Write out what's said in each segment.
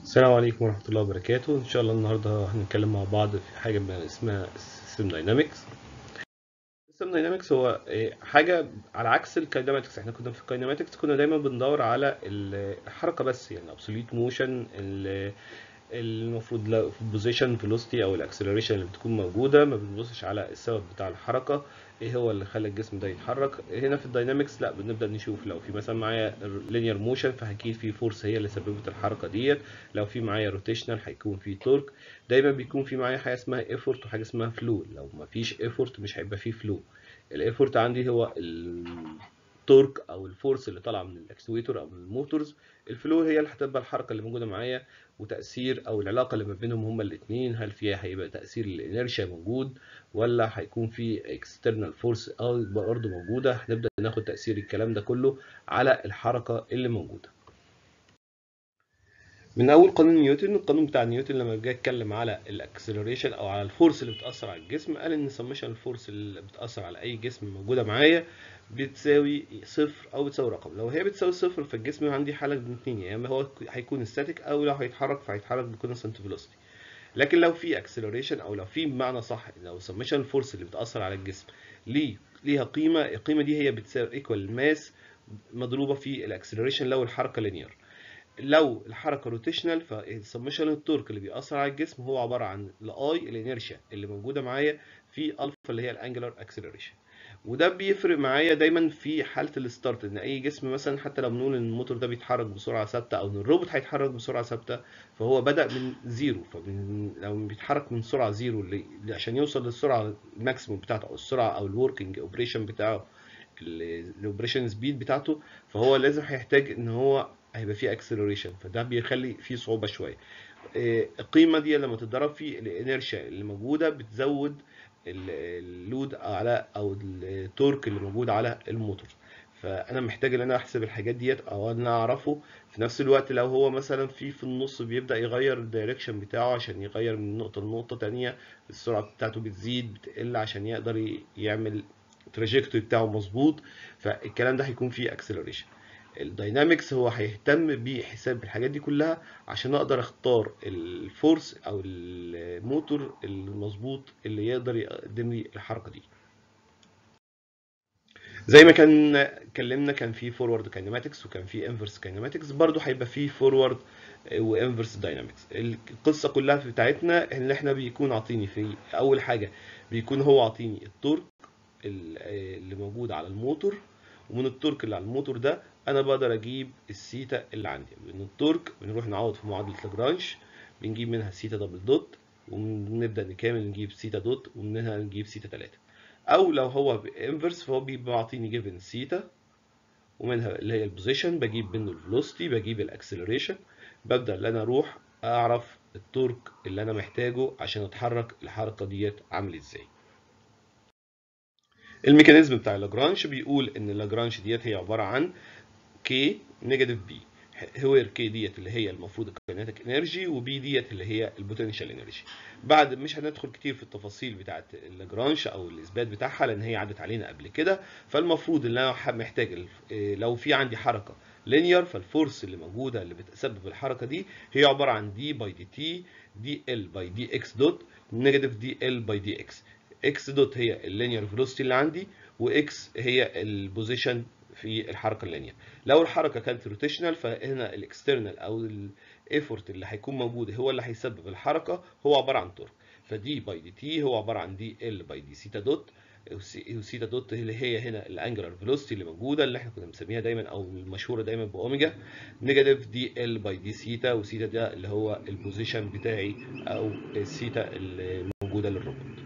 السلام عليكم ورحمة الله وبركاته إن شاء الله النهاردة هنتكلم مع بعض في حاجة ما اسمها System Dynamics System Dynamics هو إيه، حاجة على عكس الكايناماتكس احنا كنا في الكايناماتكس كنا دايما بندور على الحركة بس يعني absolute motion ال- المفروض لو في البوزيشن فيلوسيتي او الاكسلريشن اللي بتكون موجوده ما بنبصش على السبب بتاع الحركه ايه هو اللي خلى الجسم ده يتحرك هنا في الداينامكس لا بنبدا نشوف لو في مثلا معايا لينير موشن فاكيد في فورس هي اللي سببت الحركه ديت لو في معايا روتيشنال هيكون في تورك دايما بيكون في معايا حاجه اسمها ايفورت وحاجه اسمها فلو لو ما فيش ايفورت مش هيبقى فيه فلو الايفورت عندي هو التورك او الفورس اللي طالعه من الاكسويتور او من الموتورز الفلو هي اللي هتبقى الحركه اللي موجوده معايا وتاثير او العلاقه اللي ما بينهم هما الاثنين هل فيها هيبقى تاثير الانرشيا موجود ولا هيكون في اكسترنال فورس او برضه موجوده هنبدا ناخد تاثير الكلام ده كله على الحركه اللي موجوده من اول قانون نيوتن القانون بتاع نيوتن لما جه اتكلم على الاكسلريشن او على الفورس اللي بتاثر على الجسم قال ان سمشن الفورس اللي بتاثر على اي جسم موجوده معايا بتساوي صفر او بتساوي رقم لو هي بتساوي صفر فالجسم عندي حاله من اتنين يا اما هو هيكون ستاتيك او لو هيتحرك فهيتحرك بكونستنت فيلوسيتي لكن لو في اكسلريشن او لو في بمعنى صح لو سمشن الفورس اللي بتاثر على الجسم ليه ليها قيمه القيمه دي هي بتساوي ايكوال الماس مضروبه في الاكسلريشن لو الحركه لينير لو الحركه روتيشنال فالسمشن التورك اللي بيأثر على الجسم هو عباره عن الاي الانيرشيا اللي موجوده معايا في الفا اللي هي الانجلر اكسلريشن وده بيفرق معايا دايما في حاله الستارت ان اي جسم مثلا حتى لو بنقول ان الموتور ده بيتحرك بسرعه ثابته او ان الروبوت هيتحرك بسرعه ثابته فهو بدا من زيرو فمن لو بيتحرك من سرعه زيرو اللي عشان يوصل للسرعه الماكسيموم بتاعته او السرعه او الوركينج اوبريشن بتاعه الاوبريشن سبيد بتاعته فهو لازم هيحتاج ان هو هيبقى فيه اكسلريشن فده بيخلي فيه صعوبه شويه القيمه دي لما تتضرب في الانيرشيا اللي موجوده بتزود اللود على او التورك اللي موجود على الموتور فانا محتاج ان انا احسب الحاجات ديت او ان انا اعرفه في نفس الوقت لو هو مثلا في في النص بيبدا يغير الدايركشن بتاعه عشان يغير من نقطه لنقطه تانية السرعه بتاعته بتزيد بتقل عشان يقدر يعمل التراجكتوري بتاعه مظبوط فالكلام ده هيكون فيه اكسلريشن الداينامكس هو هيهتم بحساب الحاجات دي كلها عشان اقدر اختار الفورس او الموتور المظبوط اللي يقدر يقدم لي الحركه دي زي ما كان اتكلمنا كان في فورورد كاينماتكس وكان في انفرس كاينماتكس برضو هيبقى في فورورد وانفرس داينامكس القصه كلها بتاعتنا ان احنا بيكون عاطيني في اول حاجه بيكون هو عاطيني التورك اللي موجود على الموتور ومن التورك اللي على الموتور ده انا بقدر اجيب السيتا اللي عندي من التورك بنروح نعوض في معادله لاجرانج بنجيب منها سيتا دبل دوت ونبدا نكمل نجيب سيتا دوت ومنها نجيب سيتا 3 او لو هو انفرس فهو بيبقى معطيني جيفن سيتا ومنها اللي هي البوزيشن بجيب منه الفيلوسيتي بجيب الاكسلريشن ببدا ان انا اروح اعرف التورك اللي انا محتاجه عشان اتحرك الحركه ديت عامل ازاي الميكانيزم بتاع لاجرانج بيقول ان لاجرانج ديت هي عباره عن كي نيجاتيف بي هوير كي ديت اللي هي المفروض الكايناتيك انرجي وبي ديت اللي هي البوتنشال انرجي بعد مش هندخل كتير في التفاصيل بتاعه لاجرانج او الاثبات بتاعها لان هي عدت علينا قبل كده فالمفروض ان انا محتاج لو في عندي حركه لينير فالفورس اللي موجوده اللي بتسبب الحركه دي هي عباره عن دي باي دي تي دي ال باي دي اكس دوت نيجاتيف دي ال باي دي اكس اكس دوت هي اللينير فيلوسيتي اللي عندي واكس هي البوزيشن في الحركه اللينير لو الحركه كانت روتيشنال فهنا الاكسترنال او الايفورت اللي هيكون موجود هو اللي هيسبب الحركه هو عباره عن تورك فدي باي دي تي هو عباره عن دي ال باي دي سيتا دوت وسيتا دوت اللي هي هنا الانجلر فيلوسيتي اللي موجوده اللي احنا كنا بنسميها دايما او المشهوره دايما باوميجا نيجاتيف دي ال باي دي سيتا وسيتا ده اللي هو البوزيشن بتاعي او السيتا اللي موجوده للروبوت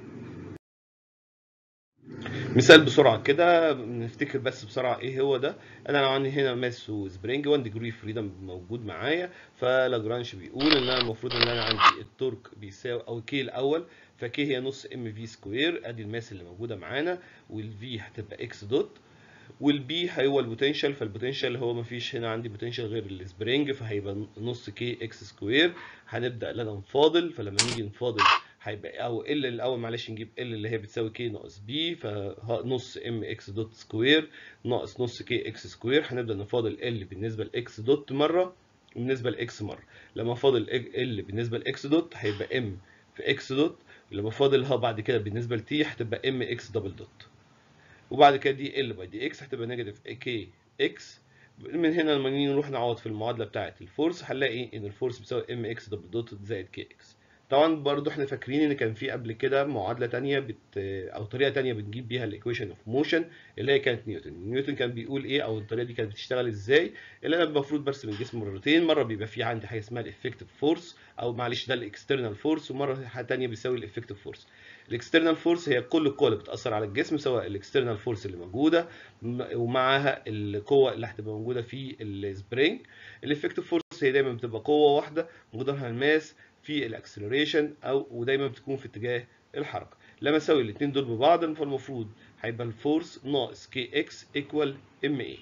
مثال بسرعه كده نفتكر بس بسرعه ايه هو ده انا لو عندي هنا ماس وسبرينج 1 ديجري فريدم موجود معايا فلاجرانج بيقول ان انا المفروض ان انا عندي التورك بيساوي او كي الاول فكي هي نص ام في سكوير ادي الماس اللي موجوده معانا والفي هتبقى اكس دوت والبي هو البوتنشال فالبوتنشال هو ما فيش هنا عندي بوتنشال غير السبرينج فهيبقى نص كي اكس سكوير هنبدا ان انا نفاضل فلما نيجي نفاضل هيبقى او ال الاول معلش نجيب ال اللي هي بتساوي كي ناقص بي فنص ام اكس دوت سكوير ناقص نص كي اكس سكوير هنبدا نفاضل ال بالنسبه لاكس دوت مره بالنسبه لاكس مره لما فاضل ال بالنسبه لاكس دوت هيبقى ام في اكس دوت لما فاضلها بعد كده بالنسبه لتي هتبقى ام اكس دبل دوت وبعد كده دي ال باي دي اكس هتبقى نيجاتيف كي اكس من هنا لما نيجي نروح نعوض في المعادله بتاعه الفورس هنلاقي ان الفورس بتساوي ام اكس دبل دوت زائد كي اكس طبعا برضو احنا فاكرين ان كان في قبل كده معادله تانية بت او طريقه تانية بنجيب بيها الايكويشن اوف موشن اللي هي كانت نيوتن نيوتن كان بيقول ايه او الطريقه دي كانت بتشتغل ازاي اللي انا المفروض برسم الجسم مرتين مره بيبقى في عندي حاجه اسمها الافكتيف فورس او معلش ده الاكسترنال فورس ومره حاجه تانية بيساوي الافكتيف فورس الاكسترنال فورس هي كل القوى اللي بتاثر على الجسم سواء الاكسترنال فورس اللي موجوده ومعاها القوه اللي هتبقى موجوده في السبرينج الافكتيف فورس هي دايما بتبقى قوه واحده مقدارها الماس في الاكسلريشن او ودايما بتكون في اتجاه الحركه لما اساوي الاثنين دول ببعض فالمفروض هيبقى الفورس ناقص كي اكس ايكوال ام اي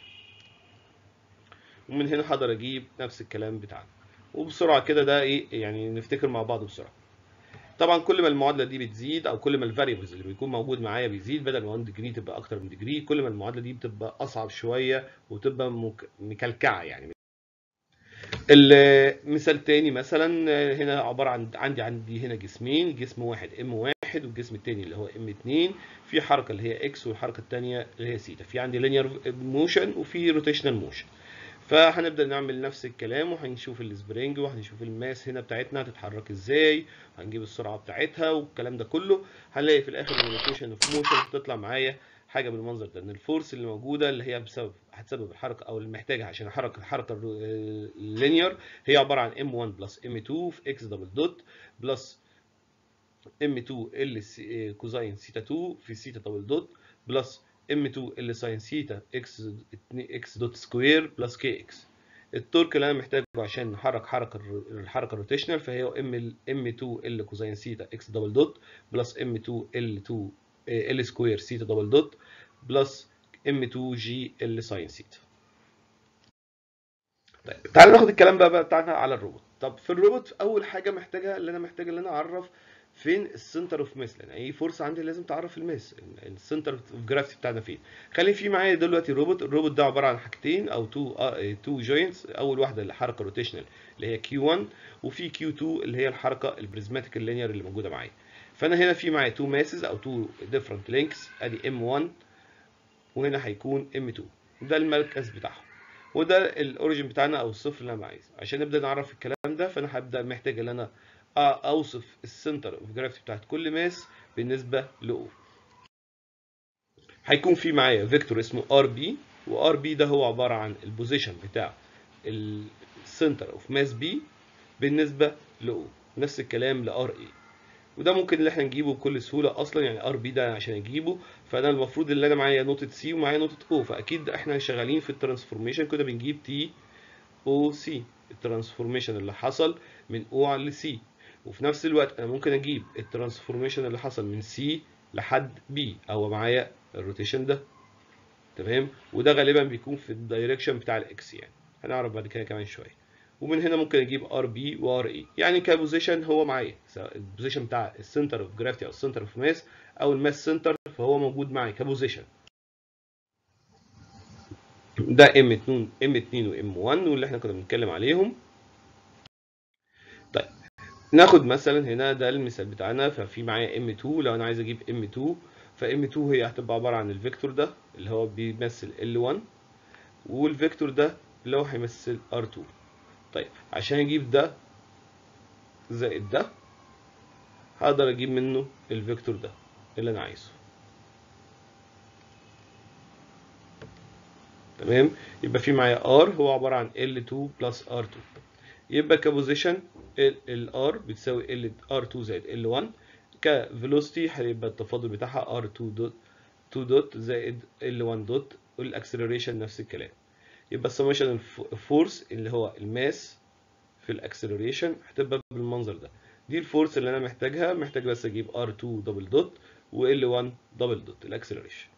ومن هنا هقدر اجيب نفس الكلام بتاعنا وبسرعه كده ده ايه يعني نفتكر مع بعض بسرعه طبعا كل ما المعادله دي بتزيد او كل ما الفاريبلز اللي بيكون موجود معايا بيزيد بدل ما 1 ديجري تبقى اكتر من ديجري كل ما المعادله دي بتبقى اصعب شويه وتبقى مك... مكلكعه يعني المثال تاني مثلا هنا عباره عن عندي عندي هنا جسمين جسم واحد ام واحد والجسم التاني اللي هو ام 2 في حركه اللي هي اكس والحركه الثانيه اللي هي سيتا في عندي لينير موشن وفي روتيشنال موشن فهنبدا نعمل نفس الكلام وهنشوف السبرينج وهنشوف الماس هنا بتاعتنا هتتحرك ازاي وهنجيب السرعه بتاعتها والكلام ده كله هنلاقي في الاخر ان الروتيشن اوف موشن هتطلع معايا حاجه بالمنظر ده ان الفورس اللي موجوده اللي هي بسبب هتسبب الحركه او اللي محتاجها عشان احرك الحركه اللينير هي عباره عن m1 بلس m2 في x دبل دوت بلس m2 ال كوزاين سيتا 2 في سيتا دبل دوت بلس m2 ال ساين سيتا x x دوت سكوير بلس kx التورك اللي انا محتاجه عشان نحرك حركه الحركه الروتيشنال فهي m m2 ال كوزاين سيتا x دبل دوت بلس m2 ال 2 ال سكوير سيتا دبل دوت بلس ام 2 جي ال ساين سيتا طيب تعالى ناخد الكلام بقى بتاعنا على الروبوت طب في الروبوت اول حاجه محتاجها اللي انا محتاج ان انا اعرف فين السنتر اوف ماس لان اي فورس عندي لازم تعرف الماس السنتر اوف جرافيتي بتاعنا فين خلي في معايا دلوقتي روبوت الروبوت ده عباره عن حاجتين او تو تو جوينتس اول واحده الحركه روتيشنال اللي هي كيو 1 وفي كيو 2 اللي هي الحركه البريزماتيك اللينير اللي موجوده معايا فانا هنا في معايا تو ماسز او تو ديفرنت لينكس ادي ام 1 وهنا هيكون ام 2 ده المركز بتاعهم وده الاوريجن بتاعنا او الصفر اللي انا عايزه عشان نبدا نعرف الكلام ده فانا هبدا محتاج ان انا اوصف السنتر اوف جرافيتي بتاعت كل ماس بالنسبه لاو هيكون في معايا فيكتور اسمه ار بي وار بي ده هو عباره عن البوزيشن بتاع السنتر اوف ماس بي بالنسبه لاو نفس الكلام لار اي وده ممكن اللي احنا نجيبه بكل سهوله اصلا يعني ار بي ده عشان اجيبه فانا المفروض اللي انا معايا نقطه سي ومعايا نقطه او فاكيد احنا شغالين في الترانسفورميشن كده بنجيب تي او سي الترانسفورميشن اللي حصل من او لسي وفي نفس الوقت انا ممكن اجيب الترانسفورميشن اللي حصل من سي لحد بي او معايا الروتيشن ده تمام وده غالبا بيكون في الدايركشن بتاع الاكس يعني هنعرف بعد كده كمان شويه ومن هنا ممكن اجيب ار بي وار اي يعني كبوزيشن هو معايا البوزيشن بتاع السنتر اوف جرافيتي او السنتر اوف ماس او الماس سنتر فهو موجود معايا كبوزيشن ده ام 2 ام 2 وام 1 واللي احنا كنا بنتكلم عليهم طيب ناخد مثلا هنا ده المثال بتاعنا ففي معايا ام 2 لو انا عايز اجيب ام 2 فام 2 هي هتبقى عباره عن الفيكتور ده اللي هو بيمثل ال1 والفيكتور ده اللي هو هيمثل ار2 طيب عشان اجيب ده زائد ده هقدر اجيب منه الفيكتور ده اللي انا عايزه تمام يبقى في معايا r هو عباره عن L2 بلس R2 يبقى كبوزيشن ال R بتساوي L R2 زائد L1 كفيلوسيتي هيبقى التفاضل بتاعها R2 دوت 2 دوت زائد L1 دوت والاكسلريشن نفس الكلام يبقى السميشن الفورس اللي هو الماس في الاكسلريشن هتبقى بالمنظر ده دي الفورس اللي انا محتاجها محتاج بس اجيب R2 دبل دوت و L1 دبل دوت الاكسلريشن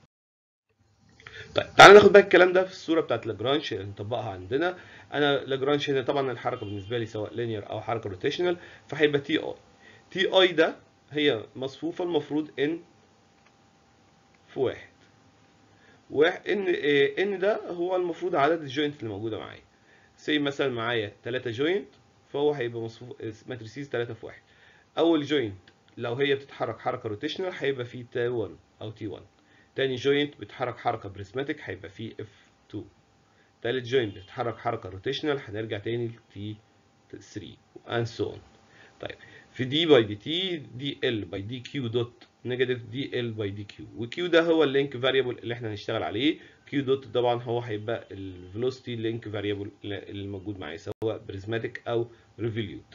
طيب تعالى ناخد بقى الكلام ده في الصوره بتاعت لاجرانج اللي نطبقها عندنا انا لاجرانج هنا طبعا الحركه بالنسبه لي سواء لينير او حركه روتيشنال فهيبقى تي اي تي اي ده هي مصفوفه المفروض ان في واحد واحد ان ان ده هو المفروض عدد الجوينت اللي موجوده معايا سي مثلا معايا 3 جوينت فهو هيبقى مصفوف ماتريسيز 3 في 1 اول جوينت لو هي بتتحرك حركه روتيشنال هيبقى فيه تي 1 او تي 1 تاني جوينت بتتحرك حركه بريزماتيك هيبقى فيه اف 2 تالت جوينت بتتحرك حركه روتيشنال هنرجع تاني لتي 3 and so on طيب في دي باي دي تي دي ال باي دي كيو دوت نيجاتيف دي ال باي دي كيو وكيو ده هو اللينك فاريبل اللي احنا هنشتغل عليه كيو دوت طبعا هو هيبقى الفيلوسيتي لينك فاريبل اللي موجود معايا سواء بريزماتيك او ريفوليوت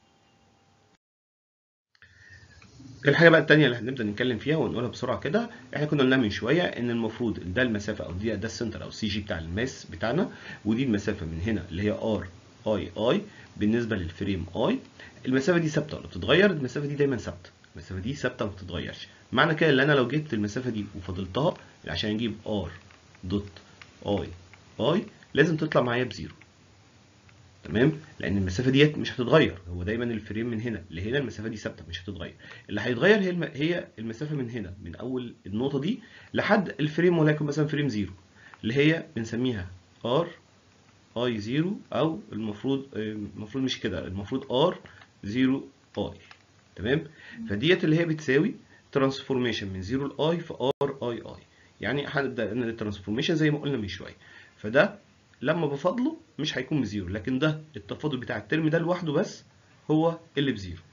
الحاجه بقى الثانيه اللي هنبدا نتكلم فيها ونقولها بسرعه كده احنا كنا قلنا من شويه ان المفروض ده المسافه او دي ده السنتر او سي جي بتاع الماس بتاعنا ودي المسافه من هنا اللي هي ار اي اي بالنسبه للفريم اي المسافه دي ثابته ولا بتتغير المسافه دي دايما ثابته المسافه دي ثابته ما بتتغيرش معنى كده ان انا لو جبت المسافه دي وفضلتها عشان اجيب ار دوت اي اي لازم تطلع معايا بزيرو تمام لان المسافه ديت مش هتتغير هو دايما الفريم من هنا لهنا المسافه دي ثابته مش هتتغير اللي هيتغير هي الم... هي المسافه من هنا من اول النقطه دي لحد الفريم وليكن مثلا فريم زيرو اللي هي بنسميها ار اي زيرو او المفروض المفروض مش كده المفروض ار زيرو اي تمام فديت اللي هي بتساوي ترانسفورميشن من زيرو لاي في ار اي اي يعني هنبدا ان الترانسفورميشن زي ما قلنا من شويه فده لما بفضله مش هيكون بزيرو لكن ده التفاضل بتاع الترم ده لوحده بس هو اللي بزيرو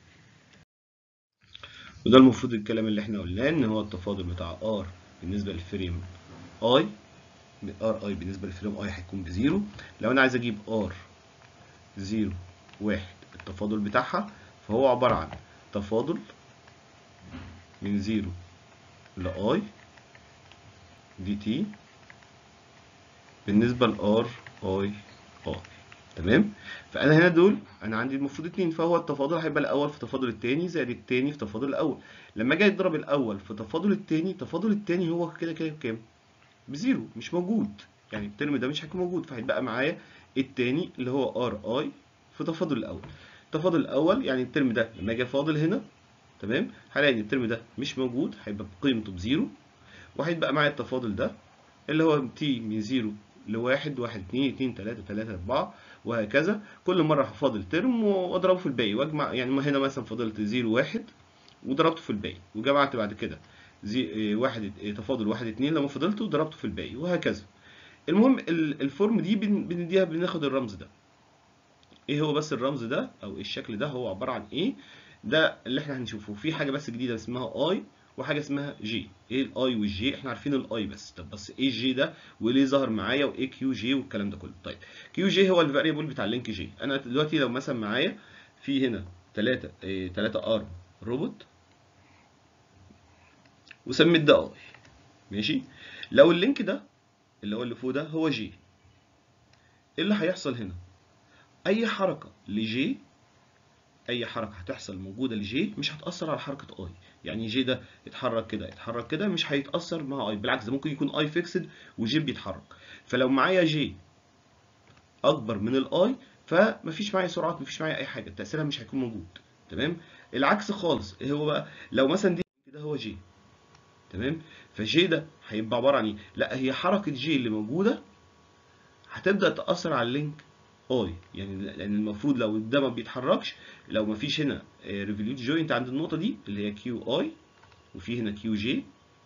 وده المفروض الكلام اللي احنا قلناه ان هو التفاضل بتاع ار بالنسبه للفريم اي ار اي بالنسبه للفريم اي هيكون بزيرو لو انا عايز اجيب ار زيرو واحد التفاضل بتاعها فهو عباره عن تفاضل من زيرو لاي دي تي بالنسبه لار اي اي تمام فانا هنا دول انا عندي المفروض اتنين فهو التفاضل هيبقى الاول في تفاضل التاني زائد التاني في تفاضل الاول لما اجي اضرب الاول في تفاضل التاني تفاضل التاني هو كده كده بكام بزيرو مش موجود يعني الترم ده مش هيكون موجود فهيتبقى معايا التاني اللي هو ار اي في تفاضل الاول التفاضل الاول يعني الترم ده لما اجي افاضل هنا تمام هلاقي ان الترم ده مش موجود هيبقى بقيمته بزيرو وهيتبقى معايا التفاضل ده اللي هو تي من زيرو لواحد واحد اتنين اتنين تلاتة تلاتة أربعة وهكذا كل مرة هفاضل ترم وأضربه في الباقي وأجمع يعني هنا مثلا فضلت زيرو واحد وضربته في الباقي وجمعت بعد كده زي واحد تفاضل واحد اتنين لما فضلته ضربته في الباقي وهكذا المهم الفورم دي بنديها بناخد الرمز ده ايه هو بس الرمز ده او الشكل ده هو عبارة عن ايه ده اللي احنا هنشوفه في حاجة بس جديدة اسمها اي وحاجه اسمها جي ايه الاي والجي احنا عارفين الاي بس طب بس ايه الجي ده وليه ظهر معايا وايه كيو جي والكلام ده كله طيب كيو جي هو الفاريبل بتاع اللينك جي انا دلوقتي لو مثلا معايا في هنا 3 إيه 3 ارم روبوت وسميت ده اي ماشي لو اللينك ده اللي هو اللي فوق ده هو جي ايه اللي هيحصل هنا اي حركه لجي اي حركه هتحصل موجوده لجي مش هتاثر على حركه اي يعني جي ده اتحرك كده اتحرك كده مش هيتاثر مع اي بالعكس ده ممكن يكون اي فيكسد وجي بيتحرك فلو معايا جي اكبر من الاي فمفيش معايا سرعات مفيش معايا اي حاجه تاثيرها مش هيكون موجود تمام العكس خالص ايه هو بقى لو مثلا دي كده هو جي تمام فجي ده هيبقى عباره عن ايه لا هي حركه جي اللي موجوده هتبدا تاثر على اللينك اي يعني لان المفروض لو ده ما بيتحركش لو ما فيش هنا ريفوليوت جوينت عند النقطه دي اللي هي كيو اي وفي هنا كيو جي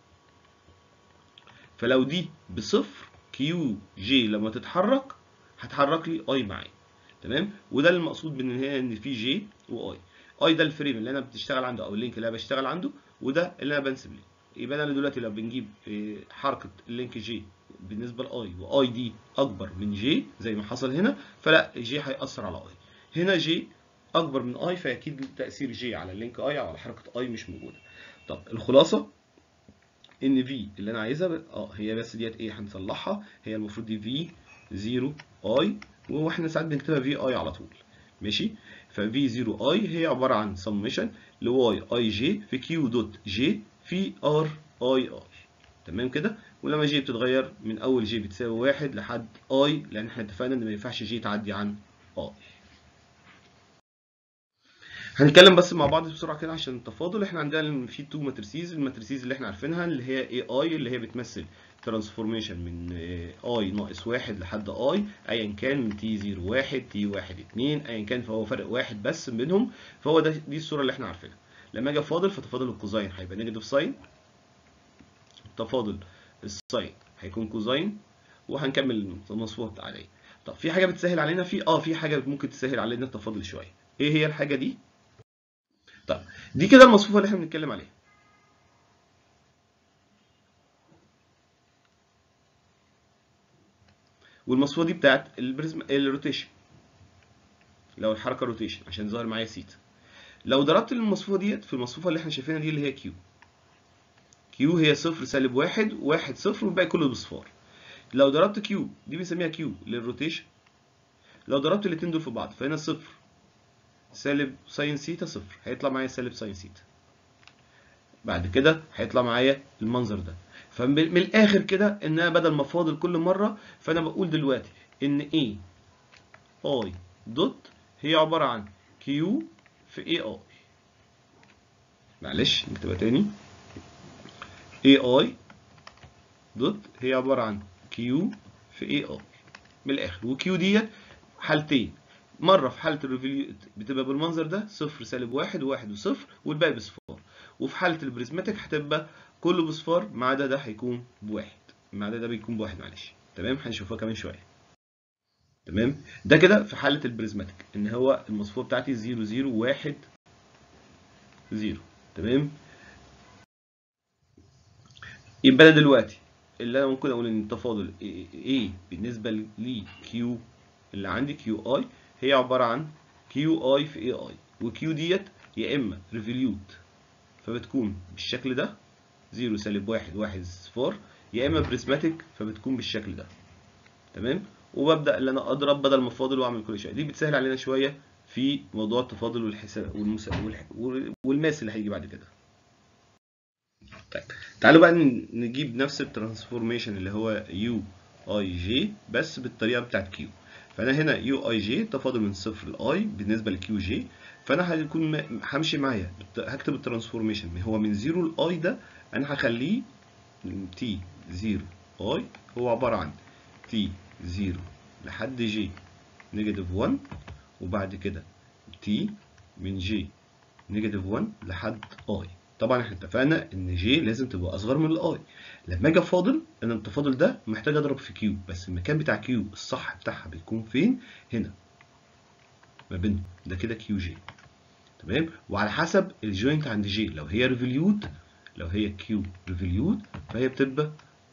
فلو دي بصفر كيو جي لما تتحرك هتحرك لي اي معايا تمام وده المقصود من هنا ان في جي واي اي ده الفريم اللي انا بتشتغل عنده او اللينك اللي انا بشتغل عنده وده اللي انا بنسب ليه يبقى انا دلوقتي لو بنجيب حركه اللينك جي بالنسبه لاي واي دي اكبر من جي زي ما حصل هنا فلا جي هيأثر على اي هنا جي اكبر من اي فاكيد تاثير جي على اللينك اي او على حركه اي مش موجوده طب الخلاصه ان في اللي انا عايزها اه هي بس ديت ايه هنصلحها هي المفروض دي في 0 اي واحنا ساعات بنكتبها في اي على طول ماشي ففي 0 اي هي عباره عن سميشن لواي اي جي في كيو دوت جي في ار اي اي تمام كده ولما جي بتتغير من اول جي بتساوي واحد لحد اي لان احنا اتفقنا ان ما ينفعش جي تعدي عن اي هنتكلم بس مع بعض بسرعه كده عشان التفاضل احنا عندنا في تو ماتريسيز الماتريسيز اللي احنا عارفينها اللي هي اي اي اللي هي بتمثل ترانسفورميشن من اي ناقص واحد لحد اي ايا كان من تي 0 1 تي 1 2 ايا كان فهو فرق واحد بس بينهم فهو ده دي الصوره اللي احنا عارفينها لما اجي افاضل فتفاضل الكوزاين هيبقى نيجاتيف ساين تفاضل الساين هيكون كوزاين وهنكمل المصفوفه بتاع عليه طب في حاجه بتسهل علينا في اه في حاجه ممكن تسهل علينا التفاضل شويه ايه هي الحاجه دي طب دي كده المصفوفه اللي احنا بنتكلم عليها والمصفوفه دي بتاعت البريزم الروتيشن لو الحركه روتيشن عشان ظاهر معايا سيتا لو ضربت المصفوفه ديت في المصفوفه اللي احنا شايفينها دي اللي هي كيو كيو هي صفر سالب واحد واحد صفر والباقي كله بصفار لو ضربت كيو دي بنسميها كيو للروتيشن لو ضربت الاتنين دول في بعض فهنا صفر سالب ساين سيتا صفر هيطلع معايا سالب ساين سيتا بعد كده هيطلع معايا المنظر ده فمن الاخر كده ان انا بدل ما افاضل كل مره فانا بقول دلوقتي ان اي اي دوت هي عباره عن كيو في اي اي معلش نكتبها تاني اي اي دوت هي عباره عن كيو في اي اي من الاخر وكيو ديت حالتين مره في حاله الريفيليو بتبقى بالمنظر ده صفر سالب واحد وواحد وصفر والباقي بصفار وفي حاله البريزماتيك هتبقى كله بصفار ما عدا ده هيكون بواحد ما عدا ده بيكون بواحد معلش تمام هنشوفها كمان شويه تمام ده كده في حاله البريزماتيك ان هو المصفوفه بتاعتي 0 0 1 0 تمام يبقى انا دلوقتي اللي انا ممكن اقول ان التفاضل A بالنسبه ل Q اللي عندي Q I هي عباره عن Q I في A I وQ ديت يا اما ريفوليوت فبتكون بالشكل ده 0 سالب 1 1 صفار يا اما بريزماتيك فبتكون بالشكل ده تمام وببدا ان انا اضرب بدل ما افاضل واعمل كل شيء دي بتسهل علينا شويه في موضوع التفاضل والحساب والمس... والماس اللي هيجي بعد كده طيب تعالوا بقى نجيب نفس الترانسفورميشن اللي هو يو اي جي بس بالطريقه بتاعت كيو فانا هنا يو اي جي تفاضل من صفر لاي بالنسبه لكيو جي فانا هيكون همشي معايا هكتب الترانسفورميشن هو من 0 لاي ده انا هخليه تي 0 اي هو عباره عن تي 0 لحد جي نيجاتيف 1 وبعد كده تي من جي نيجاتيف 1 لحد اي طبعا احنا اتفقنا ان جي لازم تبقى اصغر من الاي لما اجي افاضل انا التفاضل ده محتاج اضرب في كيو بس المكان بتاع كيو الصح بتاعها بيكون فين هنا ما بينهم ده كده كيو جي تمام وعلى حسب الجوينت عند جي لو هي ريفوليوت لو هي كيو ريفوليوت فهي بتبقى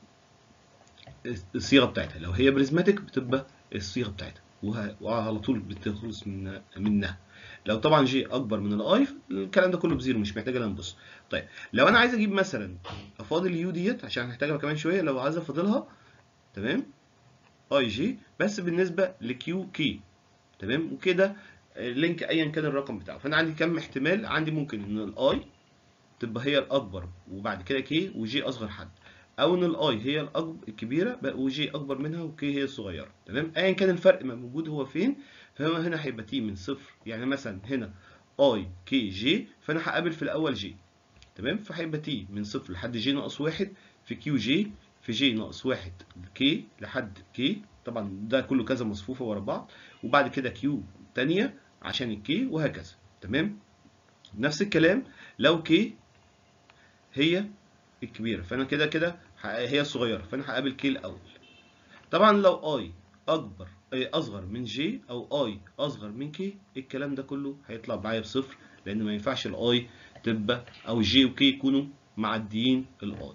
الصيغه بتاعتها لو هي بريزماتيك بتبقى الصيغه بتاعتها وعلى طول بتخلص من منها لو طبعا جي اكبر من الاي الكلام ده كله بزيرو مش محتاج انا نبص طيب لو انا عايز اجيب مثلا افاضل يو ديت عشان هحتاجها كمان شويه لو عايز افاضلها تمام اي جي بس بالنسبه لكيو كي تمام وكده لينك ايا كان الرقم بتاعه فانا عندي كم احتمال عندي ممكن ان الاي تبقى هي الاكبر وبعد كده كي وجي اصغر حد او ان الاي هي الأكبر الكبيره وجي اكبر منها وكي هي الصغيره تمام ايا كان الفرق ما موجود هو فين فهو هنا هيبقى تي من صفر يعني مثلا هنا اي كي جي فانا هقابل في الاول جي تمام فهيبقى تي من صفر لحد جي ناقص واحد في كيو جي في جي ناقص واحد كي لحد كي طبعا ده كله كذا مصفوفه ورا بعض وبعد كده كيو تانية عشان الكي وهكذا تمام نفس الكلام لو كي هي الكبيره فانا كده كده هي الصغيره فانا هقابل كي الاول طبعا لو اي اكبر اصغر من جي او اي اصغر من كي الكلام ده كله هيطلع معايا بصفر لان ما ينفعش الاي تبقى او جي وكي يكونوا معديين الاي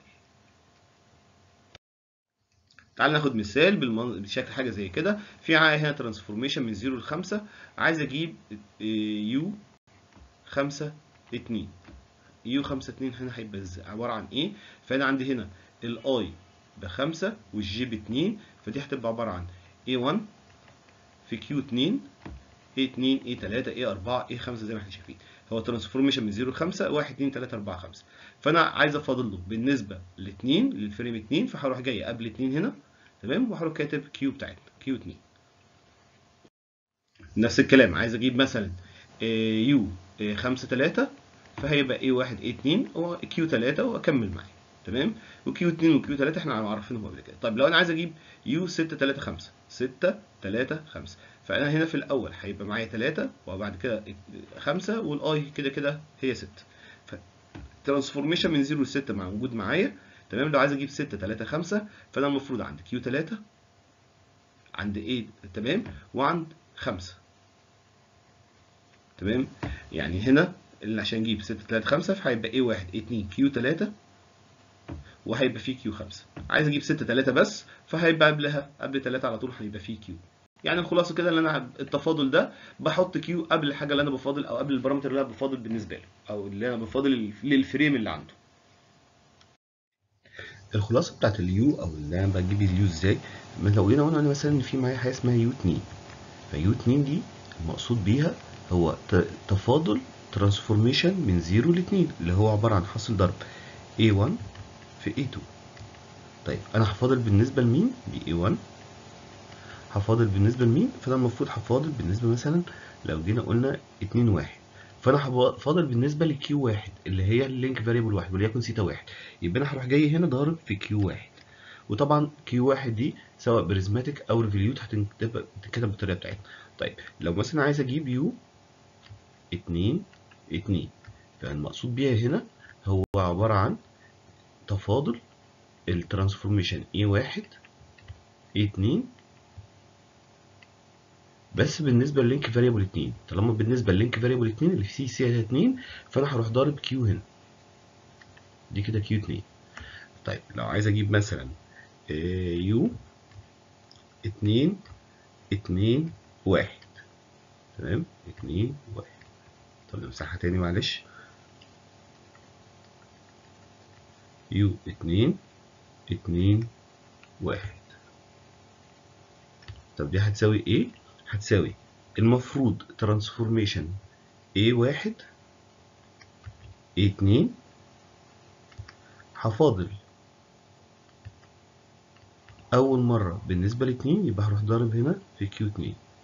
تعال ناخد مثال بالمن... بشكل حاجه زي كده في معايا هنا ترانسفورميشن من 0 ل 5 عايز اجيب يو 5 2 يو 5 2 هنا هيبقى عباره عن ايه فانا عندي هنا الاي بخمسة والجي باتنين فدي هتبقى عباره عن A1 في Q2 A2 A3 A4 A5 زي ما احنا شايفين هو ترانسفورميشن من 0 ل 5 1 2 3 4 5 فانا عايز افاضل له بالنسبه ل 2 للفريم 2 فهروح جاي قبل 2 هنا تمام وهروح كاتب Q بتاعتنا Q2 نفس الكلام عايز اجيب مثلا U 5 3 فهيبقى A1 A2 و Q3 واكمل معايا تمام وكيو 2 وكيو 3 احنا عارفينهم قبل كده طيب لو انا عايز اجيب يو 6 3 5 6 3 5 فانا هنا في الاول هيبقى معايا 3 وبعد كده 5 والاي كده كده هي 6 فترانسفورميشن من 0 ل 6 موجود معايا تمام لو عايز اجيب 6 3 5 فانا المفروض عند كيو 3 عند ايه تمام وعند 5 تمام يعني هنا اللي عشان نجيب 6 3 5 فهيبقى ايه 1 2 كيو 3 وهيبقى فيه كيو 5 عايز اجيب 6 3 بس فهيبقى قبلها قبل 3 على طول هيبقى فيه كيو يعني الخلاصه كده اللي انا التفاضل ده بحط كيو قبل الحاجه اللي انا بفاضل او قبل البارامتر اللي انا بفاضل بالنسبه له او اللي انا بفاضل للفريم اللي عنده الخلاصه بتاعت اليو او اللي انا بجيب اليو ازاي لو جينا قلنا مثلا ان في معايا حاجه اسمها يو 2 فيو 2 دي المقصود بيها هو تفاضل ترانسفورميشن من 0 ل 2 اللي هو عباره عن حاصل ضرب A1 في A2 طيب انا هفاضل بالنسبه لمين ب A1 هفاضل بالنسبه لمين فانا المفروض هفاضل بالنسبه مثلا لو جينا قلنا 2 1 فانا هفاضل بالنسبه لكيو 1 اللي هي اللينك فاريبل 1 وليكن سيتا 1 يبقى انا هروح جاي هنا ضارب في كيو 1 وطبعا كيو 1 دي سواء بريزماتيك او ريفوليوت هتتكتب بالطريقه بتاعتنا طيب لو مثلا عايز اجيب يو 2 2 فالمقصود بيها هنا هو عباره عن تفاضل الترانسفورميشن A1 A2 بس بالنسبه للينك فاريبل 2 طالما بالنسبه للينك فاريبل 2 اللي فيه سي 2 فانا هروح ضارب كيو هنا دي كده كيو 2 طيب لو عايز اجيب مثلا يو 2 2 1 تمام 2 1 طب نمسحها تاني معلش يو 2 2 1 طب دي هتساوي ايه هتساوي المفروض ترانسفورميشن A1 A2 هفاضل أول مرة بالنسبة لاتنين يبقى هروح ضارب هنا في Q2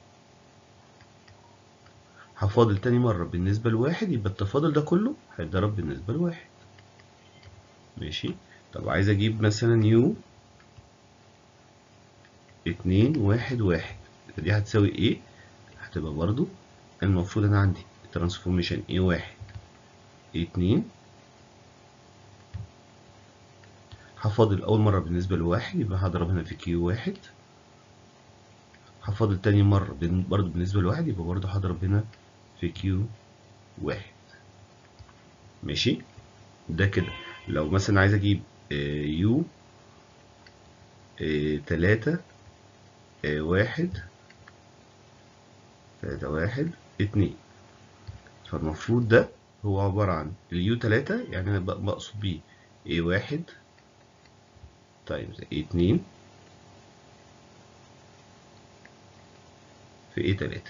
هفاضل تاني مرة بالنسبة لواحد يبقى التفاضل ده كله هيتضرب بالنسبة لواحد ماشي طب عايز أجيب مثلا يو اتنين واحد واحد دي هتساوي ايه هتبقى برضو المفروض انا عندي ترانسفورميشن ايه واحد ايه اتنين هفاضل اول مرة بالنسبة لواحد يبقى هضرب هنا في كيو واحد هفاضل تاني مرة برضو بالنسبة لواحد يبقى برضو هضرب هنا في كيو واحد ماشي ده كده لو مثلا عايز اجيب يو تلاتة واحد تلاتة واحد اتنين فالمفروض ده هو عبارة عن اليو تلاتة يعني أنا بقصد بيه ايه واحد تايمز ايه اتنين في ايه تلاتة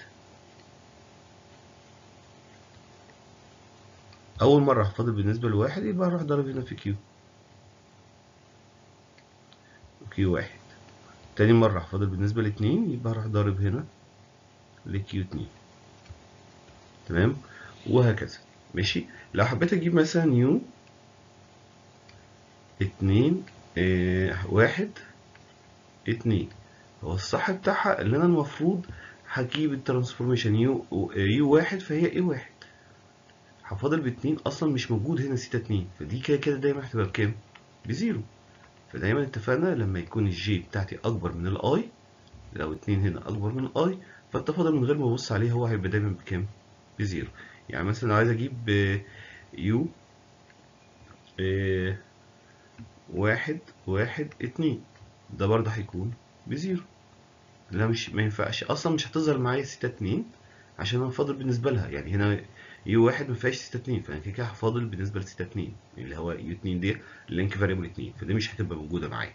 أول مرة هفاضل بالنسبة لواحد يبقى هروح ضارب هنا في كيو كيو واحد تاني مرة هفاضل بالنسبة لاتنين يبقى هروح ضارب هنا لكيو اتنين تمام وهكذا ماشي لو حبيت اجيب مثلا يو اتنين اه واحد اتنين هو الصح بتاعها اللي انا المفروض هجيب الترانسفورميشن يو يو واحد فهي ايه واحد هفاضل باتنين اصلا مش موجود هنا سيتا اتنين فدي كده كده دايما هتبقى بكام بزيرو فدايما اتفقنا لما يكون الجي بتاعتي اكبر من الاي لو اتنين هنا اكبر من الاي فالتفاضل من غير ما ابص عليه هو هيبقى دايما بكام بزيرو يعني مثلا لو عايز اجيب يو اه واحد واحد اتنين ده برضه هيكون بزيرو لا مش ما ينفعش اصلا مش هتظهر معايا سيتا اتنين عشان انا فاضل بالنسبه لها يعني هنا يو واحد ما فيهاش سيتا اتنين فانا كده كده هفاضل بالنسبه لسيتا اتنين اللي هو يو اتنين دي اللينك فاريبل اتنين فدي مش هتبقى موجوده معايا